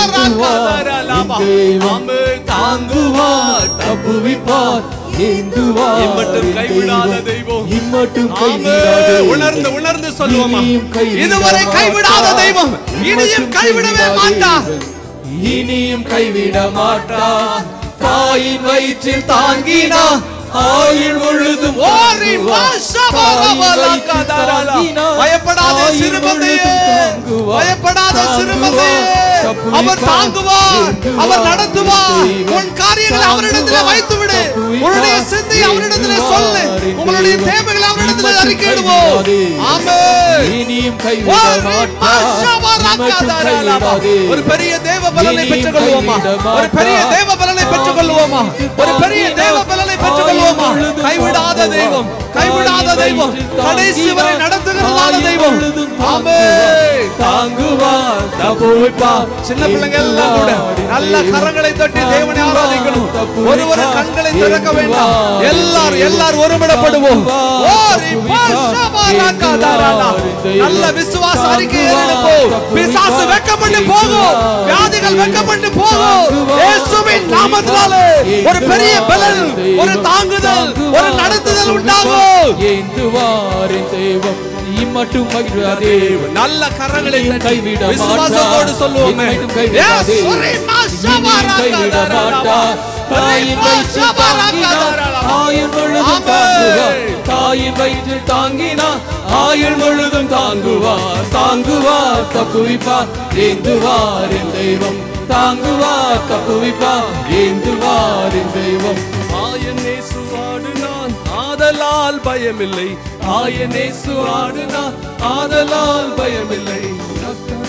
தாங்குவார் தப்புவிப்பார் இம்மட்டும் கைவிடாத தெய்வம் இம்மட்டும் ஆமே. உணர்ந்து உணர்ந்து சொல்லுவோமா இனியும் கைவிட இதுவரை கைவிடாத மாட்டார். தெய்வம் இனியும் கைவிடவே மாட்டார் இனியும் கைவிட மாட்டார் தாயின் வயிற்றில் தாங்கினா ஆயுள் முழுதும் ஓரி தாங்குவார். மாஷபரபலா தாயின் கதரலா. வயிற்றில் தாங்கினா பயப்படாதே ஆயுள் சிறுமந்தையே முழுதும் தாங்குவார். பயப்படாதே சிறுமந்தையே தப்புவிப்பார். அவர் தாங்குவார் ஏந்துவார். அவர் நடத்துவார் தெய்வம். உன் காரியங்களை அவரிடத்தில் தாங்குவார். வைத்து விடு தப்புவிப்பார். உன்னுடைய சிந்தை அவரிடத்தில் சொல்லு ஏந்துவார். உங்களுடைய தெய்வம். தேவைகளை அவரிடத்தில் இம்மட்டும் அறிக்கையிடுவோம் கைவிடாதே. ஆமென் இனியும் கைவிட ஓரி மாட்டார் மாஷபரா இம்மட்டும் கதரலா. கைவிடாதே. ஒரு பெரிய தேவ பலனை இனியும் பெற்றுக் கொள்வோமா கைவிட ஒரு பெரிய மாட்டார். தேவ பலனை பெற்றுக் கொள்வோமா ஒரு பெரிய தேவ பலனை பெற்றுக் கொள்வோமா கைவிடாத தெய்வம் கைவிடாத தெய்வம் கடைசி வரை நடத்துகிறதான தெய்வம் ஆமே தாங்குவார் தப்புவிப்பார் சின்ன பிள்ளைங்க எல்லாம் கூட நல்ல கரங்களை தட்டி தேவனை ஆராதிக்கணும் ஒரு ஒரு கண்களை திறக்க வேண்டாம் எல்லாரும் எல்லாரும் ஒருமிடப்படுவோம் ஓரி பாஷபாராகாதாரானா. நல்ல விசுவாச அறிக்கை ஏறெடுப்போம் பிசாசு வெக்கப்பட்டு போகும் வியாதிகள் வெக்கப்பட்டு போகும் இயேசுவின் நாமத்தினாலே ஒரு பெரிய பலன் ஒரு தாங்குதல் ஒரு நடத்துதல் உண்டாகும் ஏந்துவார் என் தெய்வம் இம்மட்டும் மகிழாதே நல்ல கரங்களை தட்டி கைவிட விசுவாசத்தோடு சொல்லுவோமே என்னையும் கைவிடாதே. Yes, ஒரே இனியும் கைவிட மாட்டார். தாயின் வயிற்றில் தாங்கினார் ஆயுள் முழுதும் தாங்குவார் தாயின் வயிற்றில் தாங்கினார் ஆயுள் முழுதும் தாங்குவார் தாங்குவார் தப்புவிப்பார் ஏந்துவார் என் தெய்வம் தாங்குவார் தப்புவிப்பார் ஏந்துவார் என் தெய்வம் ஆயனே சுவாடுனான் ஆதலால் பயமில்லை ஆயனே சுவாடுனான் ஆதலால் பயமில்லை சக்கரங்க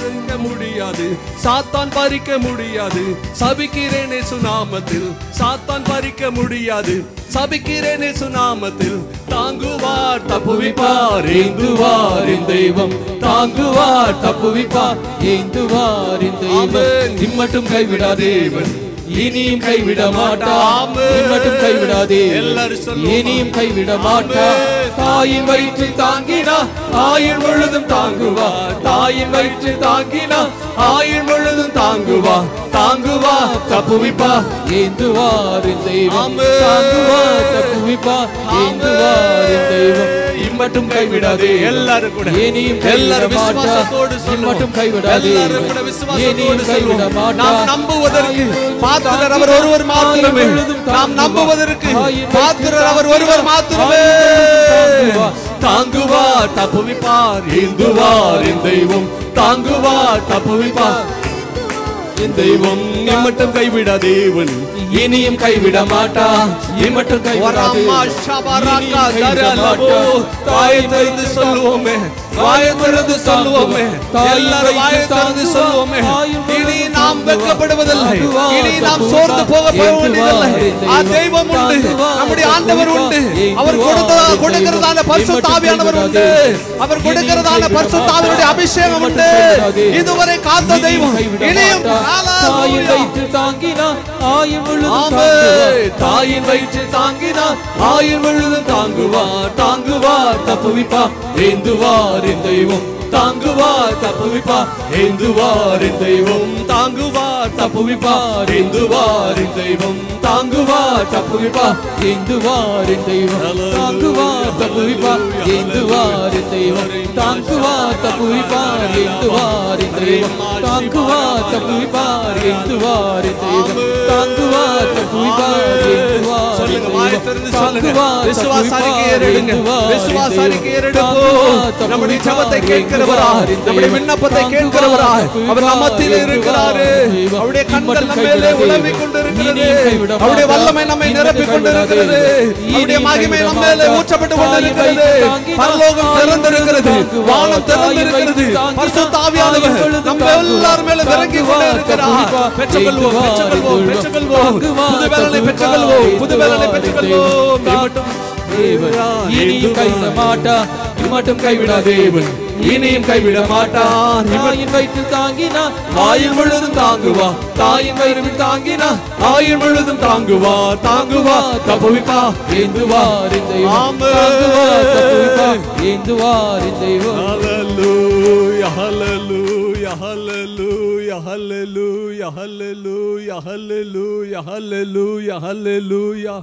முடியாது சாத்தான் பறிக்க முடியாது சபிக்கிறேனே சுனாமத்தில் சாத்தான் பறிக்க முடியாது சபிக்கிறேனே சுனாமத்தில் தாங்குவார் தப்புவிப்பார் ஏந்துவார் என் தெய்வம் தாங்குவார் தப்புவிப்பார் ஏந்துவார் இந்த ஆமென். இம்மட்டும் கைவிடாதேவன் இனியும் கைவிட மாட்டா ஆமென். இம்மட்டும் கைவிடாதே எல்லாரும் சொல்லுவோமா? இனியும் கைவிட மாட்டா ஆமென். தாயின் வயிற்று தாங்கினா ஆயுள் முழுதும் தாங்குவா தாயின் வயிற்று தாங்கினா ஆயுள் முழுதும் தாங்குவா தாங்குவா தப்புவிப்பா ஏந்துவார் இந்த தெய்வம் ஆமென். தாங்குவா தப்புவிப்பா ஏந்துவார் இந்த தெய்வம் இம்மட்டும் கைவிடாதே எல்லாரும் கூட இனியும் எல்லாரும் கைவிட மாட்டா விசுவாசத்தோடு சொல்லுவோம். இம்மட்டும் கைவிடாதே எல்லாரும் கூட விசுவாசத்தோடு இனியும் கைவிட சொல்லுவோம். மாட்டா நாம் நம்புவதற்கு பாத்திரர் அவர் ஒருவர் மாத்திரமே நாம் நம்புவதற்கு பாத்திரர் அவர் ஒருவர் மாத்திரமே தாங்குவார் தப்புவிப்பார் ஏந்துவார் என் தெய்வம் தாங்குவார் தப்புவிப்பார் என் தெய்வம் எம்மட்டும் கைவிடா தேவன் இனியும் கைவிட மாட்டா இம்மட்டும் கைவிடாதே வரம்மா ஷபரக்கா இனியும் கைவிட தரலபோ. மாட்டா. வாயை திறந்து சொல்லுவோமே வாயை திறந்து சொல்லுவோமே தாயின் எல்லாரும் வாயை வயிற்று திறந்து தாங்குவா. சொல்லுவோமே தாயின் இனி வயிற்று நாம் தாங்குவா. வெட்கப்படுவதில்லை தாங்குவா. இனி நாம் தப்புவா. சோர்ந்து போக வேண்டியதில்லை ஏந்துவா. ஆ தெய்வம் உண்டு தாங்குவா. நம்முடைய ஆண்டவர் உண்டு ஏந்துவா. அவர் கொடுத்ததா கொடுக்கிறதான தெய்வம். பரிசுத்த ஆவியானவர் உண்டு கைவிடாதே. அவர் கொடுக்கிறதான இனியும் பரிசுத்த கைவிட ஆவியுடைய மாட்டா. அபிஷேகம் உண்டு கைவிடாதே. இதுவரை காத்த இனியும் தெய்வம் கைவிட இனியும் மாட்டா. தாயின் ஹalleluya. வயிற்று தாங்கினா ஆயுள் முழுதும் ஆமே. தாங்குவா. தாயின் வயிற்று தாங்கினா ஆயுள் முழுதும் தாங்குவார் தாங்குவார் தப்புவிப்பார் ஏந்துவார் என் தெய்வம் தாங்குவார் தப்புவிப்பார் ஏந்துவார் என் தெய்வம் தாங்குவார் தப்புவிப்பார் ஏந்துவார் என் தெய்வம் தாங்குவார் தப்புவிப்பார் ஏந்துவார் என் தெய்வம் தாங்குவார் தப்புவிப்பார் ஏந்துவார் என் தெய்வம் தாங்குவார் தப்புவிப்பார் ஏந்துவார் என் தெய்வம் தாங்குவார் தப்புவிப்பார் ஏந்துவார் என் தெய்வம் தாங்குவார் தப்புவிப்பார் ஏந்துவார் சொல்லுங்க என் வாயை தெய்வம். திறந்து சொல்லுங்க தாங்குவார் விசுவாச அறிக்கை தப்புவிப்பார் ஏறெடுங்க ஏந்துவார் என் விசுவாச தெய்வம். அறிக்கை ஏறெடுப்போம் தாங்குவார் நம்முடைய தப்புவிப்பார் ஜெபத்தை கேட்கிறவராய் ஏந்துவார் என் நம்முடைய தெய்வம். விண்ணப்பத்தை தாங்குவார் கேட்கிறவராய் அவர் தப்புவிப்பார் நம்மத்தில் இருக்கிறாரு ஏந்துவார் என் தெய்வம். அவருடைய கண்கள் இம்மட்டும் நம்ம மேலே கைவிடாதே. உலவிக் கொண்டிருக்கிறது இனியும் கைவிட அவருடைய மாட்டா. வல்லமை நம்மை இனியும் நிரப்பிக் கைவிடாதே. கொண்டிருக்கிறது அவருடைய இனியும் மகிமை கைவிட நம்ம மேலே மாட்டா. ஊற்றப்பட்டு தாயின் கொண்டிருக்கிறது வயிற்று தாங்கினார். பரலோகம் தாயின் திறந்திருக்கிறது வயிற்று வானம் தாங்குவார். திறந்திருக்கிறது தாயின் வயிற்று பரிசுத்த தாங்கினார். ஆவியானவர் தாயின் நம்ம வயிற்று எல்லாரும் மேல இறங்கி கொண்டே தாங்குவார். இருக்கிறார் தப்புவிப்பார். பெற்றுக்கொள்வோம் பெற்றுக்கொள்வோம் பெற்றுக்கொள்வோம் புது பலனை பெற்றுக்கொள்வோம் புது பலனை பெற்றுக்கொள்வோம் இம்மட்டும் தேவன் இனியும் கைவிட மாட்டா இம்மட்டும் கைவிடா தேவன் இனியும் கைவிட மாட்டா தாயின் வயிற்றில் தாங்கினா ஆயுள் முழுதும் தாங்குவா தாயின் வயிற்றில் தாங்கினா ஆயுள் முழுதும் தாங்குவா தாங்குவா தப்புவிப்பா ஏந்துவார் இந்த தெய்வம் ஆமென். தாங்குவார் தப்புவிப்பா ஏந்துவார் இந்த தெய்வம் Hallelujah, hallelujah, hallelujah, hallelujah, hallelujah, hallelujah, hallelujah, hallelujah.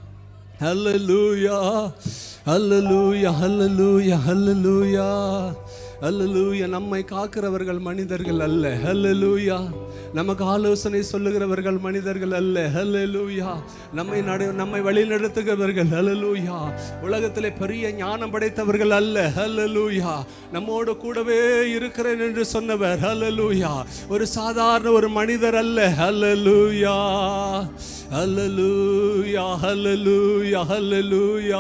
Hallelujah. Hallelujah. Hallelujah. Hallelujah. Hallelujah. நம்மை காக்கிறவர்கள் மனிதர்கள் அல்ல ஹல்லேலூயா நமக்கு ஆலோசனை சொல்லுகிறவர்கள் மனிதர்கள் அல்ல ஹல்லேலூயா நம்மை நடு நம்மை வழிநடத்துகிறவர்கள் ஹல்லேலூயா உலகத்திலே பெரிய ஞானம் படைத்தவர்கள் அல்ல ஹல்லேலூயா நம்மோடு கூடவே இருக்கிறேன் என்று சொன்னவர் ஹல்லேலூயா ஒரு சாதாரண ஒரு மனிதர் அல்ல ஹல்லேலூயா ஹல்லேலூயா ஹல்லேலூயா ஹல்லேலூயா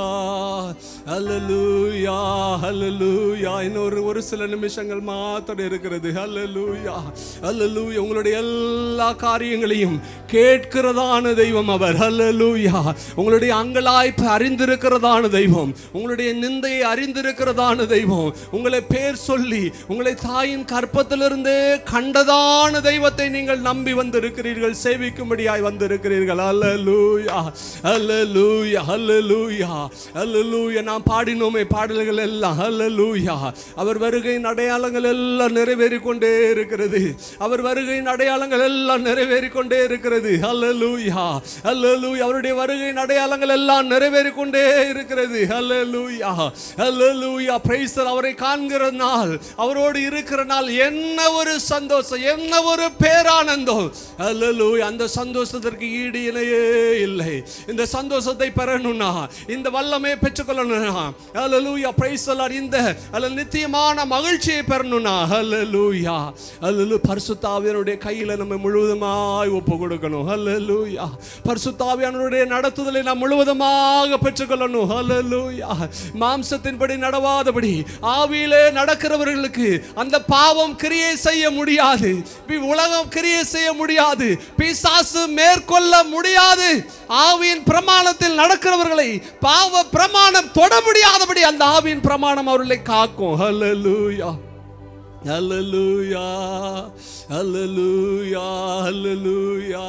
ஹல்லேலூயா ஹல்லேலூயா இன்னொரு ஒரு சில நிமிஷங்கள் மாத்திரம் இருக்கிறது ஹல்லேலூயா ஹல்லேலூயா உங்களுடைய எல்லா காரியங்களையும் கேட்கிறதான தெய்வம் அவர் ஹல்லேலூயா உங்களுடைய அங்கலாய்ப்பு அறிந்திருக்கிறதான தெய்வம் உங்களுடைய நிந்தையை அறிந்திருக்கிறதான தெய்வம் உங்களை பேர் சொல்லி உங்களை தாயின் கற்பத்திலிருந்தே கண்டதான தெய்வத்தை நீங்கள் நம்பி வந்திருக்கிறீர்கள் சேவிக்கும்படியாய் வந்திருக்கிறீர்கள் அல்லேலூயா அல்லேலூயா அல்லேலூயா அல்லேலூயா நாம் பாடினோமே பாடல்கள் எல்லாம் அல்லேலூயா அவர் வருகையின் அடையாளங்கள் எல்லாம் நிறைவேறி கொண்டே இருக்கிறது அவர் வருகையின் அடையாளங்கள் எல்லாம் நிறைவேறி கொண்டே இருக்கிறது அல்லேலூயா அல்லேலூயா அவருடைய வருகையின் அடையாளங்கள் எல்லாம் நிறைவேறி கொண்டே இருக்கிறது அல்லேலூயா அல்லேலூயா பிரைஸ் அவரை காண்கிற நாள் அவரோடு இருக்கிற நாள் என்ன ஒரு சந்தோஷம் என்ன ஒரு பேரானந்தம் அல்லேலூயா அந்த சந்தோஷத்திற்கு ஈடு இணையே இல்லை இந்த சந்தோஷத்தை பெறணும்னா இந்த வல்லமே பெற்றுக்கொள்ளணும் பெறணும் ஹalleluya praise the Lord இந்த அல்ல நித்தியமான மகிழ்ச்சியை பெறணும்னா ஹalleluya ஹalleluya பரிசுத்தாவியனுடைய கையில நம்ம முழுவதுமாய் ஒப்பு கொடுக்கணும் ஹalleluya பரிசுத்தாவியனுடைய நடத்துதலை நாம் முழுவதுமாக பெற்றுக்கொள்ளணும் ஹalleluya மாம்சத்தின்படி நடவாதபடி ஆவியிலே நடக்கிறவர்களுக்கு அந்த பாவம் கிரியை செய்ய முடியாது பி- உலகம் கிரியை செய்ய முடியாது பிசாசு மேற்கொள்ள முடியாது ஆவியின் பிரமாணத்தில் நடக்கிறவர்களை பாவ பிரமாணம் தொட முடியாதபடி அந்த ஆவியின் பிரமாணம் அவர்களை காக்கும் ஹalleluya ஹalleluya ஹalleluya ஹalleluya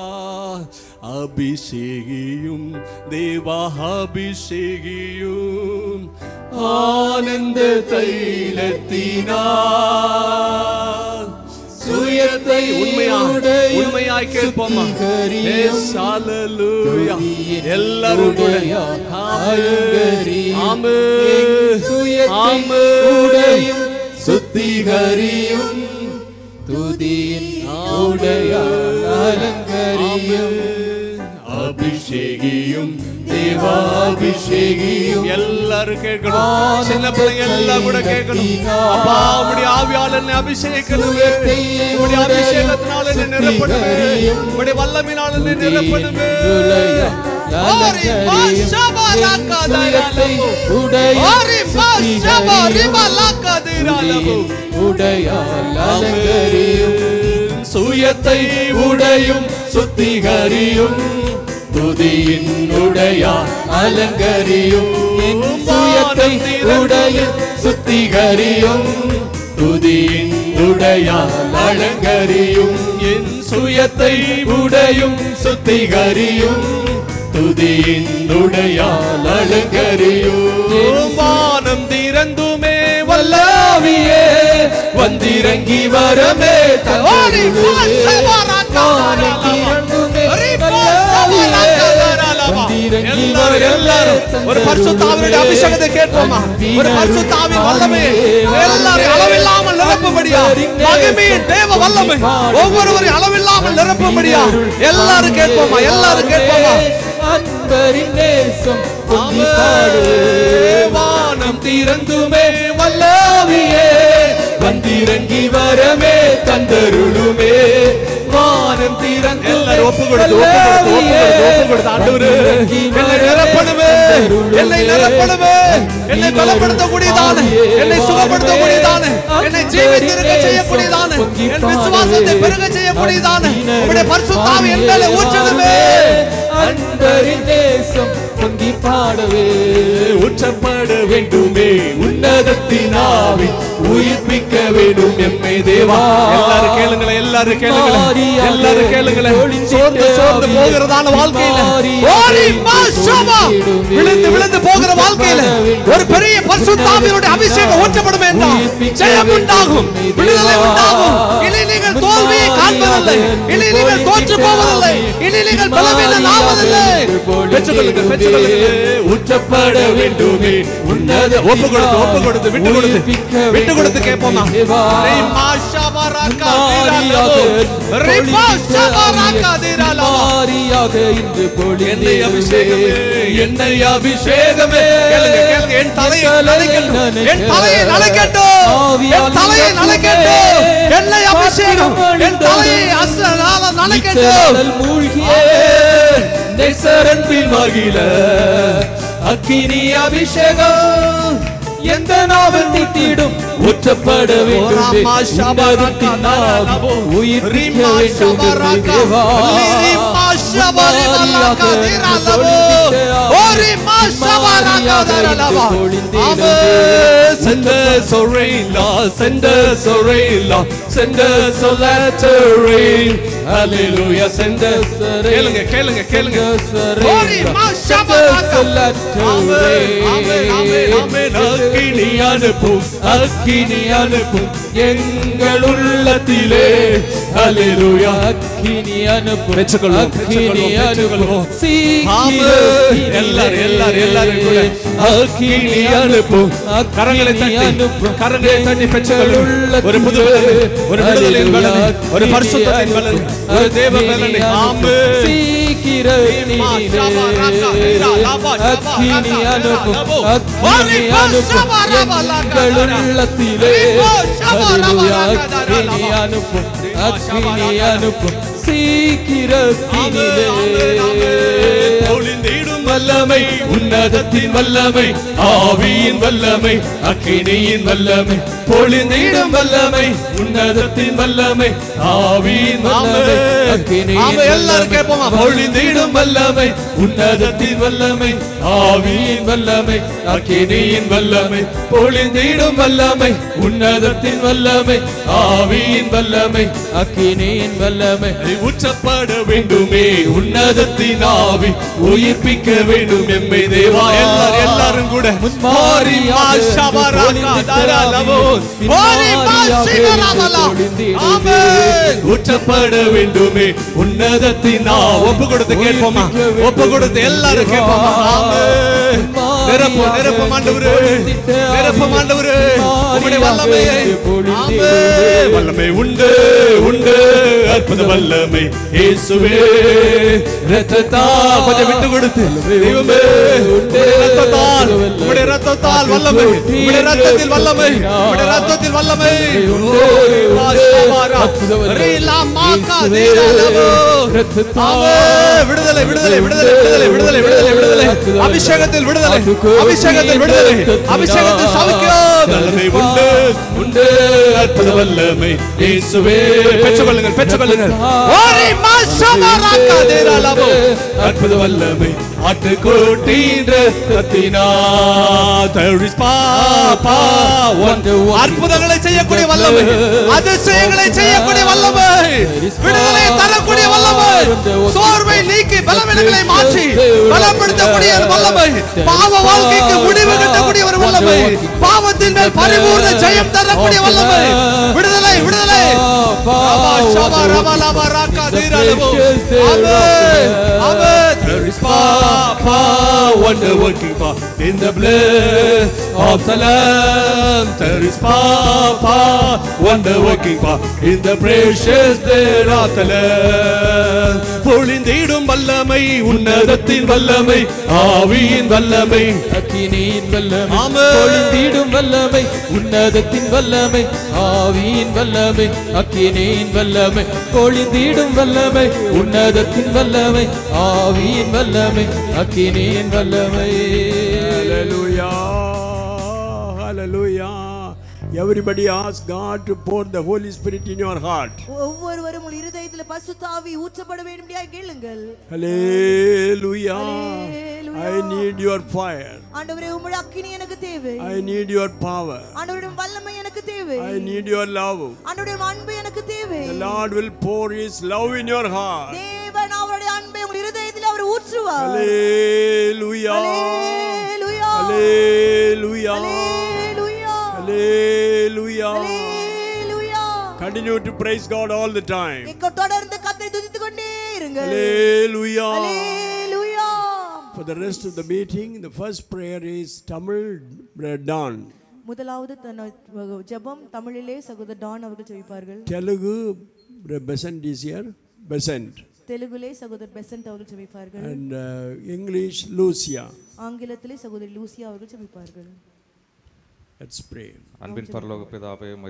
அபிஷேகியும் தேவா அபிஷேகியும் ஆனந்த தைலத்தினால் சுயத்தை உண்மையாய் உண்மையாய் கேட்போமா Yes, hallelujah. எல்லாரும் கூட ஆமே ஆமே சுத்திகரியும் துதியின் உடையால் அலங்கரியும் அபிஷேகியும் தேவாபிஷேகியும் எல்லாரும் கேட்கணும் சின்ன பிள்ளைங்க எல்லாம் கூட கேட்கணும் அப்பா உடைய ஆவியால் என்னை அபிஷேகணுமே உடைய அபிஷேகத்தினால என்னை நிரப்பணுமே உடைய வல்லமினால் என்னை நிரப்பணுமே ஓரி பாஷபா லாக்காதாரலமு. ஓரி பாஷபா ரிபலாக்காதிரலமு. உடையால் அலங்கரியும் சுயத்தை உடையும் சுத்திகரியும் துதியின் உடையால் அலங்கரியும் என் சுயத்தை உடையும் சுத்திகரியும் துதியின் உடையால் அலங்கரியும் என் சுயத்தை உடையும் சுத்திகரியும் துதியின் உடையால் அலங்கரியும் வானம் திறந்துமே வல்லாவியே வந்திறங்கி வரமே ஓரி பாஷபா லாக்காதாரலமு. எல்லாரும் எல்லாரும் ஒரு பரிசுத்தாவினுடைய அபிஷேகத்தை கேட்போமா ஒரு பரிசுத்தாவின் வல்லமை எல்லாரும் அளவில்லாமல் நிரப்பும்படியா மகிமையின் தேவ வல்லமை ஒவ்வொருவரையும் அளவில்லாமல் நிரப்பும்படியா எல்லாரும் கேட்போமா எல்லாரும் கேட்போமா அன்பரின் நேசம் பொங்கி ஆமே. பாடு வானம் திறந்துமே வல்லாவியே வந்திறங்கி வரமே தந்தருளுமே வானம் திறந்து எல்லாரும் ஒப்பு கொடுத்து ஒப்பு கொடுத்து ஒப்பு கொடுத்து ஒப்பு கொடுத்து ஆண்டவரே என்னை நிரப்பணுமே என்னை நிரப்பணுமே என்னை பலப்படுத்தக்கூடியதான என்னை சுகப்படுத்தக்கூடியதான என்னை ஜீவித்திருக்க செய்யக்கூடியதான என் விசுவாசத்தை பெருக செய்யக்கூடியதான உங்களுடைய பரிசுத்தாவி என் மேலே ஊற்றணுமே அன்பரின் நேசம் பொங்கி பாடவே ஊற்றப்பட வேண்டுமே உன்னதத்தின் ஆவி உயிர்ப்பிக்க வேண்டும் எம்மை தேவா எல்லாரும் கேளுங்களேன் எல்லாரும் கேளுங்களேன் எல்லாரும் கேளுங்களேன் சோர்ந்து சோர்ந்து போகிறதான வாழ்க்கையில ஓரி மாஷபா விழுந்து விழுந்து போகிற வாழ்க்கையில ஒரு பெரிய பரிசுத்தாவியனுடைய அபிஷேகம் ஊற்றப்படும் என்றால் ஜெயம் உண்டாகும் விடுதலை உண்டாகும் இனி நீங்கள் தோல்வியை காண்பதில்லை இனி நீங்கள் தோற்று போவதில்லை இனி நீங்கள் பலவீனம் ஆவதில்லை பெற்றுக்கொள்ளுங்கள் பெற்றுக்கொள்ளுங்கள் ஊற்றப்பட வேண்டுமே உன்னத ஒப்பு கொடுத்து ஒப்பு கொடுத்து விட்டு கொடுத்து விட்டு கொடுத்து கேட்போமா மாரியாக இன்று பொழி என்னை அபிஷேகமே, என்னை அபிஷேகமே கேளுங்க, கேளுங்க, என் தலையை நனைக்கட்டும், என் தலையை நனைக்கட்டும், என் தலையை நனைக்கட்டும், என்னை அபிஷேகம், என் தலையை அசலால நனைக்கட்டும். நிச்சயடல் மூழ்கியே நெசரன் பின் மகிழ அக்கினி அபிஷேகம் எந்த நாவல் திட்டிடும் ஊற்றப்பட வேண்டும் ஓராமா ஷபரக்கா தரலபோ, உயிர்ப்பிக்க ரிமா வேண்டும் ஷபரக்கா, தேவா. லிரிமா ஷபரிமலக்கா திரலபோ, ஓரிமா ஷபரக்கா தரலபோ. ஆமே. Send us a rain, Lord, send us a rain, Lord, send us a latter rain. Hallelujah, send us a rain. கேளுங்க கேளுங்க கேளுங்க Send us a rain, Ori Lord, மா send us ஷபரக்கா. a latter amen, amen, amen, rain. ஆமென். அக்கினி அனுப்பும் அக்கினி அனுப்பும் எங்கள் உள்ளத்திலே ஹalleluya அக்கினி அனுப்பும் பெற்றுக்கொள்வோம், அக்கினி பெற்றுக்கொள்வோம், அனுப்பும் ஆமென். எல்லாரும், எல்லாரும், எல்லாரும் கூட. அக்கினி அனுப்பும் கரங்களை அக்கினி தட்டி அனுப்பும் கரங்களை தட்டி பெற்றுக்கொள்ளுங்கள் ஒரு புது பலனை ஒரு விடுதலையின் பலனை ஒரு பரிசுத்தத்தின் பலனை ஒரு தேவ பலனை ஆமென் சீக்கிர அக்கினி அனுப்பும் அக்கினி அனுப்பும் எங்கள் உள்ளத்திலே ஹalleluya அக்கினி அனுப்பும் அக்கினி அனுப்பும் சீக்கிரத்தினிலே பொழிந்திடும் வல்லமை உன்னதத்தின் வல்லமை ஆவியின் வல்லமை அக்கினியின் வல்லமை பொழிந்திடும் வல்லமை உன்னதத்தின் வல்லமை ஆவியின் வல்லமை அக்கினியின் எல்லாரும் கேட்போமா பொழிந்திடும் வல்லமை உன்னதத்தின் வல்லமை ஆவியின் வல்லமை அக்கினியின் வல்லமை பொழிந்திடும் வல்லமை உன்னதத்தின் வல்லமை ஆவியின் வல்லமை அக்கினியின் வல்லமை உச்சப்பட வேண்டுமே உன்னதத்தின் ஆவி உயிர்ப்பிக்க வேண்டும் எம்மை தேவா எல்லாரும் எல்லாரும் கூட மாறி உச்சப்பட வேண்டுமே உன்னதத்தின் ஆ ஒப்பு கொடுத்து கேட்போமா ஒப்பு கொடுத்து எல்லாரும் கேட்போமா ஆமென். நிரப்பு நிரப்பு ஆண்டவரே நிரப்பு ஆண்டவரே உம்முடைய வல்லமையை ஆமென். வல்லமை உண்டு உண்டு அற்புத வல்லமை இயேசுவே ரத்தத்தால் கொஞ்சம் விட்டு கொடுத்து தெய்வமே உம்முடைய ரத்தத்தால் உம்முடைய ரத்தத்தால் வல்லமை உம்முடைய ரத்தத்தில் வல்லமை உம்முடைய ரத்தத்தில் வல்லமை விடுதலை விடுதலை விடுதலை விடுதலை விடுதலை விடுதலை விடுதலை அபிஷேகத்தில் விடுதலை அபிஷேகத்தில் விடுதலை அபிஷேகத்தில் சவுக்கியம் வல்லமை உண்டு உண்டு அற்புத வல்லமை இயேசுவே பெற்றுக்கொள்ளுங்கள் பெற்றுக்கொள்ளுங்கள் ஓரி மாசமராக்கா தேராலமோ அற்புத வல்லமை ஆட்டுக்குட்டியின் ரத்தத்தினா there is பாப்பா அற்புதங்களை செய்யக்கூடிய வல்லமை அதிசயங்களை செய்யக்கூடிய வல்லமை விடுதலை தரக்கூடிய வல்லமை சோர்வை நீக்கி பலவீனங்களை மாற்றி பலப்படுத்தக்கூடிய ஒரு வல்லமை பாவ வாழ்க்கைக்கு முடிவு கட்டக்கூடிய ஒரு வல்லமை பாவத்தின் மேல் பரிபூர்ண ஜெயம் தரக்கூடிய வல்லமை விடுதலை விடுதலை ராமா, ஷாமா, ராமா, லாமா, ராக்கா, தீராலமோ. Amen, amen. There is power, wonder working power in the blood of the Lamb. There is power, wonder working power in the precious blood of the Lamb. பொழிந்திடும் வல்லமை உன்னதத்தின் வல்லமை ஆவியின் வல்லமை அக்கினியின் வல்லமை ஆமென். பொழிந்திடும் வல்லமை உன்னதத்தின் வல்லமை ஆவியின் வல்லமை அக்கினியின் வல்லமை பொழிந்திடும் வல்லமை உன்னதத்தின் வல்லமை ஆவியின் வல்லமை அக்கினியின் வல்லமை Hallelujah. Hallelujah. Everybody ask God to pour the Holy Spirit in your heart. ஒவ்வொருவரும் உங்கள் இருதயத்தில் பசுத்தாவி ஊற்றப்பட வேண்டும்படியாக கேளுங்கள் Hallelujah. Hallelujah. I need your fire. ஆண்டவரே உம்முடைய அக்கினி எனக்கு தேவை I need your power. ஆண்டவருடைய வல்லமை எனக்கு தேவை I need your love. ஆண்டவருடைய அன்பு எனக்கு தேவை The Lord will pour His love in your heart. தேவன் அவருடைய அன்பை உங்கள் இருதயத்தில் அவர் ஊற்றுவார் Hallelujah. Hallelujah. Hallelujah. Hallelujah. Hallelujah. Hallelujah. Continue to praise God all the time. இங்க தொடர்ந்து கத்தை துதித்துக் கொண்டே இருங்கள் Hallelujah. Hallelujah. For the rest of the meeting, the first prayer is Tamil Brother Don. முதலாவது தன் ஜெபம் தமிழிலே சகோதரர் டான் அவர்கள் ஜெபிப்பார்கள் Telugu Brother Besant is here. Besant. தெலுங்குலே சகோதரர் பெசன்ட் அவர்கள் ஜெபிப்பார்கள் And uh, English, Lucia. ஆங்கிலத்திலே சகோதரி லூசியா அவர்கள் ஜெபிப்பார்கள் Let's pray. அன்பின் பரலோக பிதாவே உம்மை